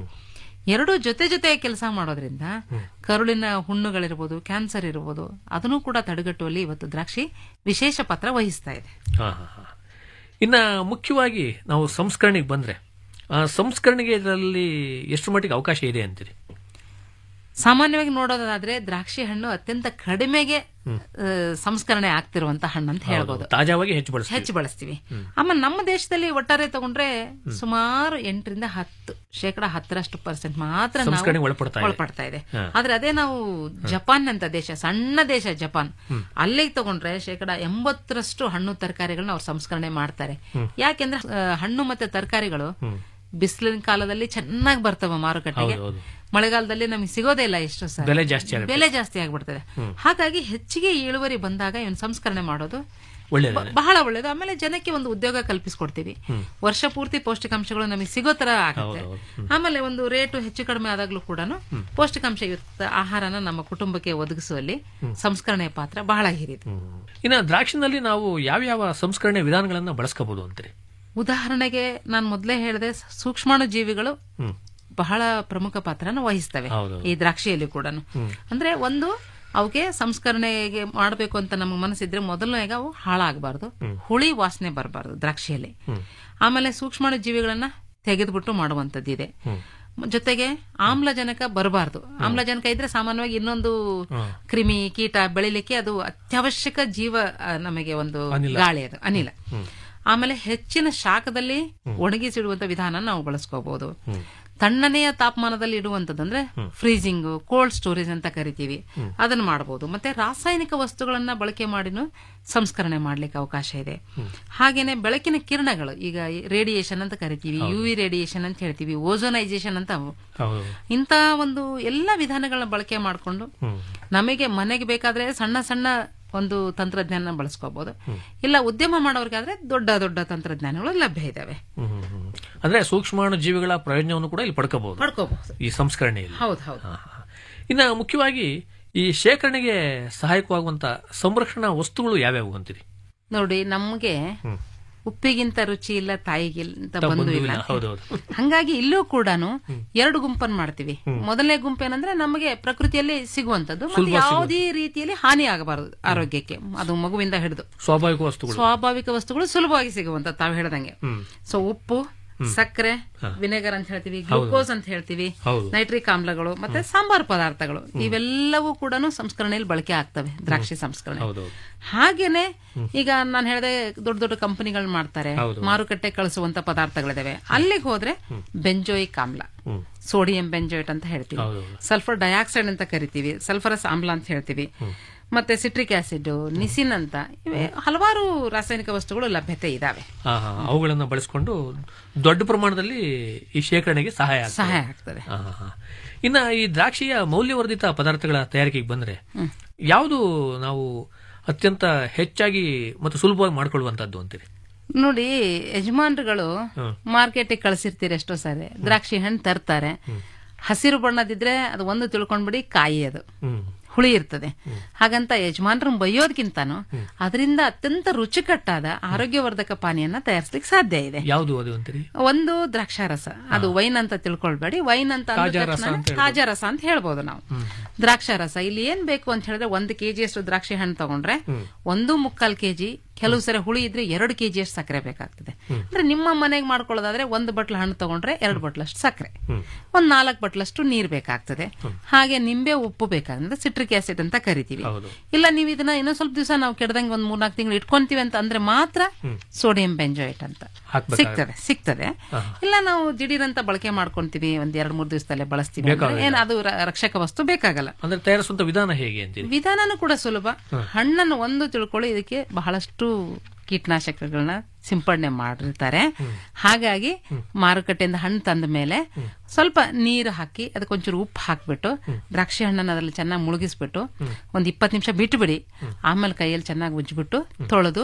ಎರಡು ಜೊತೆ ಜೊತೆ ಕೆಲಸ ಮಾಡೋದ್ರಿಂದ ಕರುಳಿನ ಹುಣ್ಣುಗಳಿರ್ಬೋದು ಕ್ಯಾನ್ಸರ್ ಇರ್ಬೋದು ಅದನ್ನು ಕೂಡ ತಡೆಗಟ್ಟುವಲ್ಲಿ ಇವತ್ತು ದ್ರಾಕ್ಷಿ ವಿಶೇಷ ಪಾತ್ರ ವಹಿಸ್ತಾ ಇದೆ ಹಾ, ಹಾ, ಹಾ. ಇನ್ನ ಮುಖ್ಯವಾಗಿ ನಾವು ಸಂಸ್ಕರಣೆಗೆ ಬಂದ್ರೆ ಆ ಸಂಸ್ಕರಣೆಗೆ ಇದರಲ್ಲಿ ಎಷ್ಟು ಮಟ್ಟಿಗೆ ಅವಕಾಶ ಇದೆ ಅಂತೀರಿ ಸಾಮಾನ್ಯವಾಗಿ ನೋಡೋದಾದ್ರೆ ದ್ರಾಕ್ಷಿ ಹಣ್ಣು ಅತ್ಯಂತ ಕಡಿಮೆಗೆ ಆ, ಸಂಸ್ಕರಣೆ ಆಗ್ತಿರುವಂತ ಹಣ್ಣು ಅಂತ ಹೇಳ್ಬೋದು ತಾಜಾವಾಗಿ ಹೆಚ್ಚು ಬಳಸ್ತೀವಿ ಹೆಚ್ಚು ಬಳಸ್ತೀವಿ ಆಮೇಲೆ ನಮ್ಮ ದೇಶದಲ್ಲಿ ಒಟ್ಟಾರೆ ತಗೊಂಡ್ರೆ ಸುಮಾರು ಎಂಟರಿಂದ ಹತ್ತು ಶೇಕಡ ಹತ್ತರಷ್ಟು ಪರ್ಸೆಂಟ್ ಮಾತ್ರ ನಾವು ಸಂಸ್ಕರಣೆಗೆ ಒಳಪಡ್ತಾ ಇದೆ. ಒಳಪಡ್ತಾ ಇದೆ ಹಾ. ಆದ್ರೆ ಅದೇ ನಾವು ಜಪಾನ್ ಅಂತ ದೇಶ ಸಣ್ಣ ದೇಶ ಜಪಾನ್ ಹ್ಮ್. ಅಲ್ಲಿಗೆ ತಗೊಂಡ್ರೆ ಶೇಕಡ ಎಂಬತ್ತರಷ್ಟು ಹಣ್ಣು ತರಕಾರಿಗಳನ್ನ ಅವ್ರು ಸಂಸ್ಕರಣೆ ಮಾಡ್ತಾರೆ ಹ್ಮ್. ಯಾಕೆಂದ್ರೆ ಆ, ಹಣ್ಣು ಮತ್ತೆ ತರಕಾರಿಗಳು ಹ್ಮ್. ಬಿಸಿಲಿನ ಕಾಲದಲ್ಲಿ ಚೆನ್ನಾಗಿ ಬರ್ತವೆ ಮಾರುಕಟ್ಟೆಗೆ ಹೌದು, ಹೌದು. ಮಳೆಗಾಲದಲ್ಲಿ ನಮಗೆ ಸಿಗೋದೇ ಇಲ್ಲ ಎಷ್ಟು ಸರ್ ಬೆಲೆ ಜಾಸ್ತಿ ಆಗುತ್ತೆ. ಬೆಲೆ ಜಾಸ್ತಿ ಆಗ್ಬಿಡ್ತದೆ ಹ್ಮ್. ಹಾಗಾಗಿ ಹೆಚ್ಚಿಗೆ ಇಳುವರಿ ಬಂದಾಗ ಇವನ್ ಸಂಸ್ಕರಣೆ ಮಾಡೋದು ಒಳ್ಳೆಯದೇ. ಬ- ಬಹಳ ಒಳ್ಳೇದು ಆಮೇಲೆ ಜನಕ್ಕೆ ಒಂದು ಉದ್ಯೋಗ ಕಲ್ಪಿಸ್ಕೊಡ್ತೀವಿ ಹ್ಮ್. ವರ್ಷ ಪೂರ್ತಿ ಪೌಷ್ಟಿಕಾಂಶಗಳು ನಮಗೆ ಸಿಗೋ ತರ ಆಗುತ್ತೆ ಹೌದು, ಹೌದು. ಆಮೇಲೆ ಒಂದು ರೇಟು ಹೆಚ್ಚು ಕಡಿಮೆ ಆದಾಗ್ಲೂ ಕೂಡ ಪೌಷ್ಟಿಕಾಂಶಯುಕ್ತ ಆಹಾರನ ನಮ್ಮ ಕುಟುಂಬಕ್ಕೆ ಒದಗಿಸುವಲ್ಲಿ ಸಂಸ್ಕರಣೆಯ ಪಾತ್ರ ಬಹಳ ಹಿರಿದು ಇನ್ನು ದ್ರಾಕ್ಷಿನಲ್ಲಿ ನಾವು ಯಾವ್ಯಾವ ಸಂಸ್ಕರಣೆ ವಿಧಾನಗಳನ್ನ ಬಳಸ್ಕೋಬಹುದು ಅಂತೀರಿ ಉದಾಹರಣೆಗೆ ನಾನು ಮೊದಲೇ ಹೇಳಿದೆ ಸೂಕ್ಷ್ಮಾಣು ಜೀವಿಗಳು ಹ್ಮ್. ಬಹಳ ಪ್ರಮುಖ ಪಾತ್ರನ ವಹಿಸ್ತವೆ ಹೌದು. ಈ ದ್ರಾಕ್ಷಿಯಲ್ಲಿ ಕೂಡ ಹ್ಮ್. ಅಂದ್ರೆ ಒಂದು ಅವಕ್ಕೆ ಸಂಸ್ಕರಣೆಗೆ ಮಾಡಬೇಕು ಅಂತ ನಮಗೆ ಮನಸ್ಸಿದ್ರೆ ಮೊದಲನೇಗ ಅವು ಹಾಳಾಗಬಾರ್ದು ಹುಳಿ ವಾಸನೆ ಬರಬಾರ್ದು ದ್ರಾಕ್ಷಿಯಲ್ಲಿ ಹ್ಮ್. ಆಮೇಲೆ ಸೂಕ್ಷ್ಮಾಣು ಜೀವಿಗಳನ್ನ ತೆಗೆದ್ಬಿಟ್ಟು ಮಾಡುವಂತದ್ದಿದೆ ಹ್ಮ್. ಜೊತೆಗೆ ಆಮ್ಲಜನಕ ಬರಬಾರ್ದು ಆಮ್ಲಜನಕ ಇದ್ರೆ ಸಾಮಾನ್ಯವಾಗಿ ಇನ್ನೊಂದು ಹ್ಮ್. ಕ್ರಿಮಿ ಕೀಟ ಬೆಳಿಲಿಕ್ಕೆ ಅದು ಅತ್ಯವಶ್ಯಕ ಜೀವ ಆ, ನಮಗೆ ಒಂದು ಅನಿಲ. ಗಾಳಿ ಅದು ಅನಿಲ ಹ್ಮ್. ಆಮೇಲೆ ಹೆಚ್ಚಿನ ಶಾಖದಲ್ಲಿ ಒಣಗಿಸಿಡುವಂತ ವಿಧಾನ ನಾವು ಬಳಸ್ಕೋಬಹುದು ಹ್ಮ್. ತಣ್ಣನೆಯ ತಾಪಮಾನದಲ್ಲಿ ಇಡುವಂತದ್ದು ಅಂದ್ರೆ ಫ್ರೀಜಿಂಗ್ ಕೋಲ್ಡ್ ಸ್ಟೋರೇಜ್ ಅಂತ ಕರಿತೀವಿ ಹ್ಮ್. ಅದನ್ನ ಮಾಡಬಹುದು ಮತ್ತೆ ರಾಸಾಯನಿಕ ವಸ್ತುಗಳನ್ನ ಬಳಕೆ ಮಾಡಿನೂ ಸಂಸ್ಕರಣೆ ಮಾಡ್ಲಿಕ್ಕೆ ಅವಕಾಶ ಇದೆ ಹಾಗೇನೆ ಬೆಳಕಿನ ಕಿರಣಗಳು ಈಗ ರೇಡಿಯೇಷನ್ ಅಂತ ಕರಿತೀವಿ ಯು ವಿ ರೇಡಿಯೇಷನ್ ಅಂತ ಹೇಳ್ತೀವಿ ಓಝೋನೈಸೇಷನ್ ಅಂತ ಅವು. ಹೌದು ಇಂಥ ಒಂದು ಎಲ್ಲ ವಿಧಾನಗಳನ್ನ ಬಳಕೆ ಮಾಡಿಕೊಂಡು ಹ್ಮ್. ನಮಗೆ ಮನೆಗೆ ಬೇಕಾದ್ರೆ ಸಣ್ಣ ಸಣ್ಣ ಒಂದು ತಂತ್ರಜ್ಞಾನ ಬಳಸ್ಕೋಬಹುದು ಇಲ್ಲ ಉದ್ಯಮ ಮಾಡೋರ್ಗಾದ್ರೆ ದೊಡ್ಡ ದೊಡ್ಡ ತಂತ್ರಜ್ಞಾನಗಳು ಲಭ್ಯ ಇದಾವೆ ಹ್ಮ್, ಹ್ಮ್, ಹ್ಮ್. ಅಂದ್ರೆ ಸೂಕ್ಷ್ಮಾಣು ಜೀವಿಗಳ ಪ್ರಯೋಜನವನ್ನು ಕೂಡ ಇಲ್ಲಿ ಪಡ್ಕೋಬಹುದು ಪಡ್ಕೋಬಹುದು ಈ ಸಂಸ್ಕರಣೆಯಲ್ಲಿ ಹೌದು ಹೌದು ಹಾ, ಹಾ. ಇನ್ನು ಮುಖ್ಯವಾಗಿ ಈ ಶೇಖರಣೆಗೆ ಸಹಾಯಕವಾಗುವಂತ ಸಂರಕ್ಷಣಾ ವಸ್ತುಗಳು ಯಾವ್ಯಾವು ಅಂತೀರಿ ನೋಡಿ ನಮ್ಗೆ ಹ್ಮ್. ಉಪ್ಪಿಗಿಂತ ರುಚಿ ಇಲ್ಲ ತಾಯಿಗಿಂತ ತ- ಬಂಧು ಬಂಧು ಇಲ್ಲ ಇಲ್ಲ, ಹೌದೌದು. ಹಂಗಾಗಿ ಇಲ್ಲೂ ಕೂಡ ಎರಡು ಗುಂಪನ್ನು ಮಾಡ್ತೀವಿ ಮೊದಲನೇ ಗುಂಪು ಏನಂದ್ರೆ ನಮಗೆ ಪ್ರಕೃತಿಯಲ್ಲಿ ಸಿಗುವಂತದ್ದು ಮತ್ತೆ ಸುಲಭ ಸಿಗುವ- ಯಾವುದೇ ರೀತಿಯಲ್ಲಿ ಹಾನಿ ಆಗಬಾರದು ಆರೋಗ್ಯಕ್ಕೆ ಅದು ಮಗುವಿಂದ ಹಿಡಿದು ಸ್ವಾಭಾವಿಕ ವಸ್ತುಗಳು ಸ್ವಾಭಾವಿಕ ವಸ್ತುಗಳು ಸುಲಭವಾಗಿ ಸಿಗುವಂತ ತಾವು ಹೇಳ್ದಂಗೆ ಹ್ಮ್. ಸೊ ಉಪ್ಪು ಸಕ್ಕರೆ ಹಾ. ವಿನೆಗರ್ ಅಂತ ಹೇಳ್ತೀವಿ ಹೌದು. ಗ್ಲೂಕೋಸ್ ಅಂತ ಹೇಳ್ತೀವಿ ಹೌದು. ನೈಟ್ರಿಕ್ ಆಮ್ಲಗಳು ಮತ್ತೆ ಸಾಂಬಾರ್ ಪದಾರ್ಥಗಳು ಇವೆಲ್ಲವೂ ಕೂಡ ಸಂಸ್ಕರಣೆಯಲ್ಲಿ ಬಳಕೆ ಆಗ್ತವೆ ದ್ರಾಕ್ಷಿ ಸಂಸ್ಕರಣೆ ಹೌದೌದು ಹಾಗೇನೆ ಈಗ ನಾನು ಹೇಳಿದೆ ದೊಡ್ಡ ದೊಡ್ಡ ಕಂಪನಿಗಳು ಮಾಡ್ತಾರೆ ಹೌದು. ಮಾರುಕಟ್ಟೆ ಕಳಿಸುವಂತ ಪದಾರ್ಥಗಳಿದಾವೆ ಅಲ್ಲಿಗೆ ಹೋದ್ರೆ ಬೆಂಜೋಯಿಕ್ ಆಮ್ಲ ಹ್ಮ್. ಸೋಡಿಯಂ ಬೆಂಜೋಯಿಟ್ ಅಂತ ಹೇಳ್ತೀವಿ ಹೌದು. ಸಲ್ಫರ್ ಡೈಆಕ್ಸೈಡ್ ಅಂತ ಕರಿತೀವಿ ಸಲ್ಫರಸ್ ಆಮ್ಲ ಅಂತ ಹೇಳ್ತೀವಿ ಮತ್ತೆ ಸಿಟ್ರಿಕ್ ಆಸಿಡ್ ನಿಸಿನ್ ಅಂತ ಇವೆ ಹಲವಾರು ರಾಸಾಯನಿಕ ವಸ್ತುಗಳು ಲಭ್ಯತೆ ಇದಾವೆ ಹಾ, ಹಾ. ಅವುಗಳನ್ನ ಬಳಸಿಕೊಂಡು ದೊಡ್ಡ ಪ್ರಮಾಣದಲ್ಲಿ ಈ ಶೇಖರಣೆಗೆ ಸಹಾಯ ಆಗ್ತದೆ. ಸಹಾಯ ಆಗ್ತದೆ ಹಾ, ಹಾ, ಹಾ. ಇನ್ನ ಈ ದ್ರಾಕ್ಷಿಯ ಮೌಲ್ಯವರ್ಧಿತ ಪದಾರ್ಥಗಳ ತಯಾರಿಕೆಗೆ ಬಂದ್ರೆ ಯಾವುದು ನಾವು ಅತ್ಯಂತ ಹೆಚ್ಚಾಗಿ ಮತ್ತು ಸುಲಭವಾಗಿ ಮಾಡ್ಕೊಳ್ಳುವಂತದ್ದು ಅಂತೀರಿ ನೋಡಿ ಯಜಮಾನ್ರುಗಳು ಹ್ಮ್. ಮಾರ್ಕೆಟಿಗೆ ಕಳಿಸಿರ್ತೀರಿ ಎಷ್ಟೋ ಸಾರಿ ದ್ರಾಕ್ಷಿ ಹಣ್ಣು ತರ್ತಾರೆ ಹಸಿರು ಬಣ್ಣದಿದ್ರೆ ಅದು ಒಂದು ತಿಳ್ಕೊಂಡ್ಬಿಡಿ ಕಾಯಿ ಅದು ಹ್ಮ್ ಹುಳಿ ಇರ್ತದೆ ಹಾಗಂತ ಯಜಮಾನ್ರನ್ನ ಬೈಯೋದ್ಕಿಂತಾನು ಅದರಿಂದ ಅತ್ಯಂತ ರುಚಿಕಟ್ಟಾದ ಆರೋಗ್ಯವರ್ಧಕ ಪಾನೀಯನ್ನ ತಯಾರಿಸ್ಲಿಕ್ಕೆ ಸಾಧ್ಯ ಇದೆ ಯಾವುದು ಅದು ಅಂತೀರಿ ಒಂದು ದ್ರಾಕ್ಷಾರಸ ಅದು ವೈನ್ ಅಂತ ತಿಳ್ಕೊಳ್ಬೇಡಿ ವೈನ್ ಅಂತ ಅಂದ ತಾಜಾ ರಸ ತಕ್ಷಣ ಅಂತ ಹೇಳ್ಬೋದು. ತಾಜಾ ರಸ ಅಂತ ಹೇಳ್ಬೋದು ನಾವು ದ್ರಾಕ್ಷಾರಸ ಇಲ್ಲಿ ಏನ್ ಬೇಕು ಅಂತ ಹೇಳಿದ್ರೆ ಒಂದು ಕೆಜಿ ಅಷ್ಟು ದ್ರಾಕ್ಷಿ ಹಣ್ಣು ತಗೊಂಡ್ರೆ ಒಂದು ಮುಕ್ಕಾಲ್ ಕೆಜಿ ಕೆಲವು ಸರಿ ಹುಳಿ ಇದ್ರೆ ಎರಡು ಕೆಜಿ ಅಷ್ಟು ಸಕ್ಕರೆ ಬೇಕಾಗ್ತದೆ ಅಂದ್ರೆ ನಿಮ್ಮ ಮನೆಗೆ ಮಾಡ್ಕೊಳ್ಳೋದಾದ್ರೆ ಒಂದು ಬಟ್ಲ ಹಣ್ಣು ತಗೊಂಡ್ರೆ ಎರಡು ಬಟ್ಲಷ್ಟು ಸಕ್ಕರೆ ಒಂದ್ ನಾಲ್ಕು ಬಟ್ಲಷ್ಟು ನೀರ್ ಬೇಕಾಗ್ತದೆ ಹಾಗೆ ನಿಂಬೆ ಉಪ್ಪು ಬೇಕಾಗ್ತದೆ ಸಿಟ್ರಿಕ್ ಆಸಿಡ್ ಅಂತ ಕರಿತೀವಿ ಹೌದು. ಇಲ್ಲ ನೀವು ಇದನ್ನ ಇನ್ನೊಂದ್ ಸ್ವಲ್ಪ ದಿವಸ ನಾವು ಕೆಡ್ದಂಗೆ ಒಂದ್ ಮೂರ್ನಾಲ್ಕು ತಿಂಗಳು ಇಟ್ಕೊಂತೀವಿ ಅಂತ ಅಂದ್ರೆ ಮಾತ್ರ ಸೋಡಿಯಂ ಬೆಂಜೋಯೇಟ್ ಅಂತ ಹಾಕ್ಬೇಕಾಗುತ್ತೆ. ಸಿಗ್ತದೆ ಸಿಗ್ತದೆ ಇಲ್ಲ ನಾವು ದಿಢೀರಂತ ಬಳಕೆ ಮಾಡ್ಕೊಂತೀವಿ ಒಂದ್ ಎರಡ್ ಮೂರ್ ದಿವಸದಲ್ಲೇ ಬಳಸ್ತೀವಿ ಅಂದ್ರೆ ಬೇಕಾಗಿಲ್ಲ. ಏನ್ ಅದು ರ- ರಕ್ಷಕ ವಸ್ತು ಬೇಕಾಗಲ್ಲ ಅಂದ್ರೆ ತಯಾರಿಸುವಂತ ವಿಧಾನ ಹೇಗೆ ಅಂತೀರಿ ವಿಧಾನನೂ ಕೂಡ ಸುಲಭ ಹಣ್ಣನ್ನು ಒಂದು ತಿಳ್ಕೊಳ್ಳಿ ಇದಕ್ಕೆ ಬಹಳಷ್ಟು ಕೀಟನಾಶಕಗಳನ್ನ ಸಿಂಪಡಣೆ ಮಾಡಿರ್ತಾರೆ ಹಾಗಾಗಿ ಮಾರುಕಟ್ಟೆಯಿಂದ ಹಣ್ಣು ತಂದ ಮೇಲೆ ಸ್ವಲ್ಪ ನೀರು ಹಾಕಿ ಅದಕ್ಕೊಂಚೂರು ಉಪ್ಪು ಹಾಕ್ಬಿಟ್ಟು ದ್ರಾಕ್ಷಿ ಹಣ್ಣನ್ನು ಅದರಲ್ಲಿ ಚೆನ್ನಾಗಿ ಮುಳುಗಿಸ್ಬಿಟ್ಟು ಒಂದ್ ಇಪ್ಪತ್ತು ನಿಮಿಷ ಬಿಟ್ಬಿಡಿ ಆಮೇಲೆ ಕೈಯಲ್ಲಿ ಚೆನ್ನಾಗಿ ಉಜ್ಜಿಬಿಟ್ಟು ತೊಳೆದು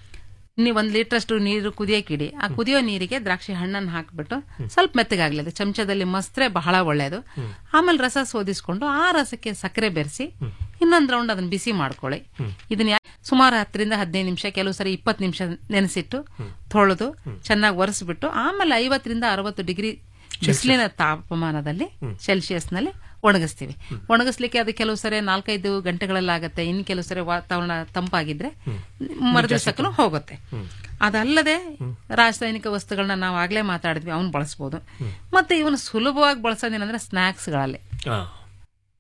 ನೀವು ಒಂದ್ ಲೀಟರ್ ಅಷ್ಟು ನೀರು ಕುದಿಯಕ್ಕಿಡಿ ಆ ಕುದಿಯೋ ನೀರಿಗೆ ದ್ರಾಕ್ಷಿ ಹಣ್ಣನ್ನು ಹಾಕ್ಬಿಟ್ಟು ಸ್ವಲ್ಪ ಮೆತ್ತಗಾಗ್ಲಿ ಅದು ಚಮಚದಲ್ಲಿ ಮಸ್ತ್ರೆ ಬಹಳ ಒಳ್ಳೆಯದು ಆಮೇಲೆ ರಸ ಸೋದಿಸ್ಕೊಂಡು ಆ ರಸಕ್ಕೆ ಸಕ್ಕರೆ ಬೆರೆಸಿ ಇನ್ನೊಂದ್ ರೌಂಡ್ ಅದನ್ನ ಬಿಸಿ ಮಾಡ್ಕೊಳ್ಳಿ ಇದನ್ನ ಯಾ- ಸುಮಾರು ಹತ್ತರಿಂದ ಹದಿನೈದು ನಿಮಿಷ ಕೆಲವು ಸರಿ ಇಪ್ಪತ್ತು ನಿಮಿಷ ನೆನೆಸಿಟ್ಟು ತೊಳೆದು ಚೆನ್ನಾಗಿ ಒರೆಸ್ಬಿಟ್ಟು ಆಮೇಲೆ ಐವತ್ತರಿಂದ ಅರವತ್ತು ಡಿಗ್ರಿ ಬಿಸಿಲಿನ ತಾಪಮಾನದಲ್ಲಿ ಸೆಲ್ಸಿಯಸ್ ನಲ್ಲಿ ಒಣಗಿಸ್ತೀವಿ ಒಣಗಿಸ್ಲಿಕ್ಕೆ ಅದು ಕೆಲವು ಸರಿ ನಾಲ್ಕೈದು ಗಂಟೆಗಳಲ್ಲಾಗತ್ತೆ ಇನ್ ಕೆಲವು ಸರಿ ವಾತಾವರಣ ತಂಪಾಗಿದ್ರೆ ಮರುದಿವಸಕ್ಕೂ ಹೋಗುತ್ತೆ ಅದಲ್ಲದೆ ರಾಸಾಯನಿಕ ವಸ್ತುಗಳನ್ನ ನಾವು ಆಗ್ಲೇ ಮಾತಾಡಿದ್ವಿ ಅವನ್ ಬಳಸ್ಬೋದು ಮತ್ತೆ ಇವನು ಸುಲಭವಾಗಿ ಬಳಸೋದೇನಂದ್ರೆ ಸ್ನಾಕ್ಸ್ಗಳಲ್ಲಿ ಹಾ.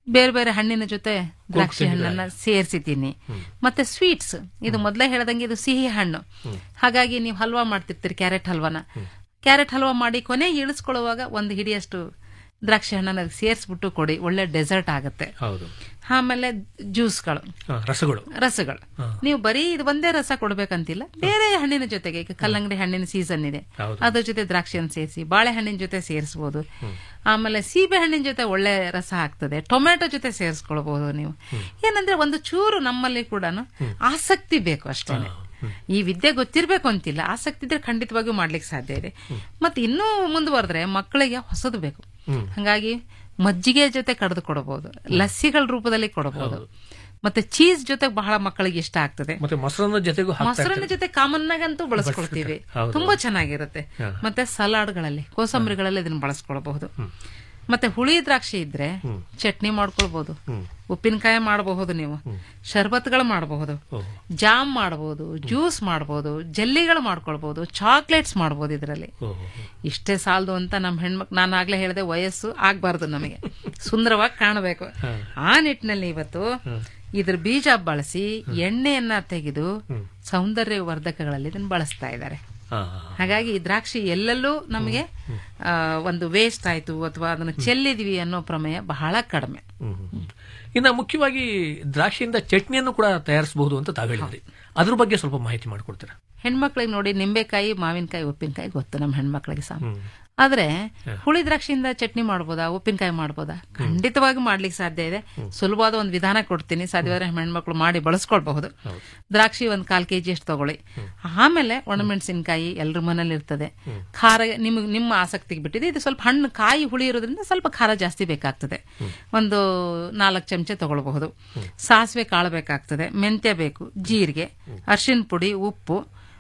ಬೇರೆ ಬೇರೆ ಹಣ್ಣಿನ ಜೊತೆ ದ್ರಾಕ್ಷಿ ತಿಂದಿದ್ದಾರೆ. ಹಣ್ಣನ್ನ ಸೇರಿಸಿ ತಿನ್ನಿ ಮತ್ತೆ ಸ್ವೀಟ್ಸ್ ಇದು ಮೊದಲೇ ಹೇಳ್ದಂಗೆ ಇದು ಸಿಹಿ ಹಣ್ಣು ಹಾಗಾಗಿ ನೀವು ಹಲ್ವಾ ಮಾಡ್ತಿರ್ತೀರಿ ಕ್ಯಾರೆಟ್ ಹಲ್ವಾನ ಕ್ಯಾರೆಟ್ ಹಲ್ವಾ ಮಾಡಿ ಕೊನೆ ಇಳಿಸ್ಕೊಳ್ಳುವಾಗ ಒಂದು ಹಿಡಿಯಷ್ಟು ದ್ರಾಕ್ಷಿ ಹಣ್ಣನ್ನ ಅದಕ್ಕೆ ಸೇರಿಸ್ಬಿಟ್ಟು ಕೊಡಿ ಒಳ್ಳೆ ಡೆಸರ್ಟ್ ಆಗುತ್ತೆ ಹೌದು ಆಮೇಲೆ ಜ್ಯೂಸ್ಗಳು ಹಾ, ರಸಗಳು ರಸಗಳು ನೀವು ಬರೀ ಇದು ಒಂದೇ ರಸ ಕೊಡ್ಬೇಕಂತಿಲ್ಲ ಬೇರೆ ಹಣ್ಣಿನ ಜೊತೆಗೆ ಈಗ ಕಲ್ಲಂಗಡಿ ಹಣ್ಣಿನ ಸೀಸನ್ ಇದೆ ಹೌದು. ಅದ್ರ ಜೊತೆ ದ್ರಾಕ್ಷಿಯನ್ನು ಸೇರಿಸಿ ಬಾಳೆಹಣ್ಣಿನ ಜೊತೆ ಸೇರಿಸಬಹುದು ಆಮೇಲೆ ಸೀಬೆ ಹಣ್ಣಿನ ಜೊತೆ ಒಳ್ಳೆ ರಸ ಆಗ್ತದೆ ಟೊಮೆಟೊ ಜೊತೆ ಸೇರಿಸ್ಕೊಳ್ಬಹುದು ನೀವು ಏನಂದ್ರೆ ಒಂದು ಚೂರು ನಮ್ಮಲ್ಲಿ ಕೂಡ ಆಸಕ್ತಿ ಬೇಕು ಅಷ್ಟೇ ಈ ವಿದ್ಯೆ ಗೊತ್ತಿರ್ಬೇಕು ಅಂತಿಲ್ಲ ಆಸಕ್ತಿ ಇದ್ರೆ ಖಂಡಿತವಾಗಿಯೂ ಮಾಡ್ಲಿಕ್ಕೆ ಸಾಧ್ಯ ಇದೆ ಮತ್ತೆ ಇನ್ನೂ ಮುಂದುವರೆದ್ರೆ ಮಕ್ಕಳಿಗೆ ಹೊಸದು ಬೇಕು ಹಂಗಾಗಿ ಮಜ್ಜಿಗೆ ಜೊತೆ ಕಡ್ದು ಕೊಡಬಹುದು ಲಸ್ಸಿಗಳ ರೂಪದಲ್ಲಿ ಕೊಡಬಹುದು ಮತ್ತೆ ಚೀಸ್ ಜೊತೆ ಬಹಳ ಮಕ್ಕಳಿಗೆ ಇಷ್ಟ ಆಗ್ತದೆ ಮತ್ತೆ ಮೊಸರನ್ನ ಜೊತೆಗೂ ಹಾಕ್ತಾ ಮೊಸರಿನ ಇರ್ತಾರೆ. ಜೊತೆ ಕಾಮನ್ ಆಗಂತೂ ಬಳಸ್ಕೊಳ್ತೀವಿ ಹೌದು. ತುಂಬಾ ಚೆನ್ನಾಗಿರುತ್ತೆ ಹಾ. ಮತ್ತೆ ಸಲಾಡ್ಗಳಲ್ಲಿ ಕೋಸಂಬರಿಗಳಲ್ಲಿ ಇದನ್ನ ಬಳಸ್ಕೊಳ್ಬಹುದು ಮತ್ತೆ ಹುಳಿ ದ್ರಾಕ್ಷಿ ಇದ್ರೆ ಚಟ್ನಿ ಮಾಡ್ಕೊಳ್ಬಹುದು ಉಪ್ಪಿನಕಾಯಿ ಮಾಡಬಹುದು ನೀವು ಶರ್ಬತ್ಗಳು ಮಾಡಬಹುದು ಜಾಮ್ ಮಾಡಬಹುದು ಜ್ಯೂಸ್ ಮಾಡಬಹುದು ಜಲ್ಲಿಗಳು ಮಾಡ್ಕೊಳ್ಬಹುದು ಚಾಕ್ಲೇಟ್ಸ್ ಮಾಡಬಹುದು ಇದರಲ್ಲಿ ಇಷ್ಟೇ ಸಾಲದು ಅಂತ ನಮ್ಮ ಹೆಣ್ಮಕ್ ನಾನು ಆಗ್ಲೇ ಹೇಳಿದೆ ವಯಸ್ಸು ಆಗ್ಬಾರ್ದು ನಮಗೆ ಸುಂದರವಾಗಿ ಕಾಣಬೇಕು ಆ ನಿಟ್ಟಿನಲ್ಲಿ ಇವತ್ತು ಇದ್ರ ಬೀಜ ಬಳಸಿ ಎಣ್ಣೆಯನ್ನ ತೆಗೆದು ಸೌಂದರ್ಯ ವರ್ಧಕಗಳಲ್ಲಿ ಇದನ್ನ ಬಳಸ್ತಾ ಇದ್ದಾರೆ ಹಾ, ಹಾಗಾಗಿ ಈ ದ್ರಾಕ್ಷಿ ಎಲ್ಲೆಲ್ಲೂ ನಮಗೆ ಆ, ಒಂದು ವೇಸ್ಟ್ ಆಯ್ತು ಅಥವಾ ಅದನ್ನು ಚೆಲ್ಲಿದ್ವಿ ಅನ್ನೋ ಪ್ರಮೇಯ ಬಹಳ ಕಡಿಮೆ ಹ್ಮ್, ಹ್ಮ್. ಇನ್ನ ಮುಖ್ಯವಾಗಿ ದ್ರಾಕ್ಷಿಯಿಂದ ಚಟ್ನಿಯನ್ನು ಕೂಡ ತಯಾರಿಸಬಹುದು ಅಂತ ತಾವ್ ಹೇಳಿದ್ರಿ ಅದ್ರ ಬಗ್ಗೆ ಸ್ವಲ್ಪ ಮಾಹಿತಿ ಮಾಡಿಕೊಡ್ತೀರಾ ಹೆಣ್ಮಕ್ಳಿಗೆ ನೋಡಿ ನಿಂಬೆಕಾಯಿ ಮಾವಿನಕಾಯಿ ಉಪ್ಪಿನಕಾಯಿ ಗೊತ್ತು ನಮ್ಮ ಹೆಣ್ಮಕ್ಳಿಗೆ ಸಹ ಆದ್ರೆ ಹುಳಿ ದ್ರಾಕ್ಷಿಯಿಂದ ಚಟ್ನಿ ಮಾಡ್ಬೋದಾ ಉಪ್ಪಿನಕಾಯಿ ಮಾಡ್ಬೋದಾ ಖಂಡಿತವಾಗಿ ಮಾಡ್ಲಿಕ್ಕೆ ಸಾಧ್ಯ ಇದೆ ಸುಲಭವಾದ ಒಂದು ವಿಧಾನ ಕೊಡ್ತೀನಿ ಸಾಧ್ಯವಾದ್ರೆ ಹೆಣ್ಮಕ್ಳು ಮಾಡಿ ಬಳಸ್ಕೊಳ್ಬಹುದು ದ್ರಾಕ್ಷಿ ಒಂದ್ ಕಾಲ್ ಕೆಜಿ ಅಷ್ಟು ತಗೊಳ್ಳಿ ಆಮೇಲೆ ಒಣಮೆಣಸಿನಕಾಯಿ ಎಲ್ರ ಮನೇಲಿ ಇರ್ತದೆ ಖಾರ ನಿಮ್ಗೆ ನಿಮ್ಮ ಆಸಕ್ತಿಗೆ ಬಿಟ್ಟಿದೆ ಇದು ಸ್ವಲ್ಪ ಹಣ್ಣು ಕಾಯಿ ಹುಳಿ ಇರೋದ್ರಿಂದ ಸ್ವಲ್ಪ ಖಾರ ಜಾಸ್ತಿ ಬೇಕಾಗ್ತದೆ ಒಂದು ನಾಲ್ಕು ಚಮಚ ತಗೊಳ್ಬಹುದು ಸಾಸಿವೆ ಕಾಳು ಬೇಕಾಗ್ತದೆ ಮೆಂತ್ಯ ಬೇಕು ಜೀರಿಗೆ ಅರಿಶಿನ ಪುಡಿ ಉಪ್ಪು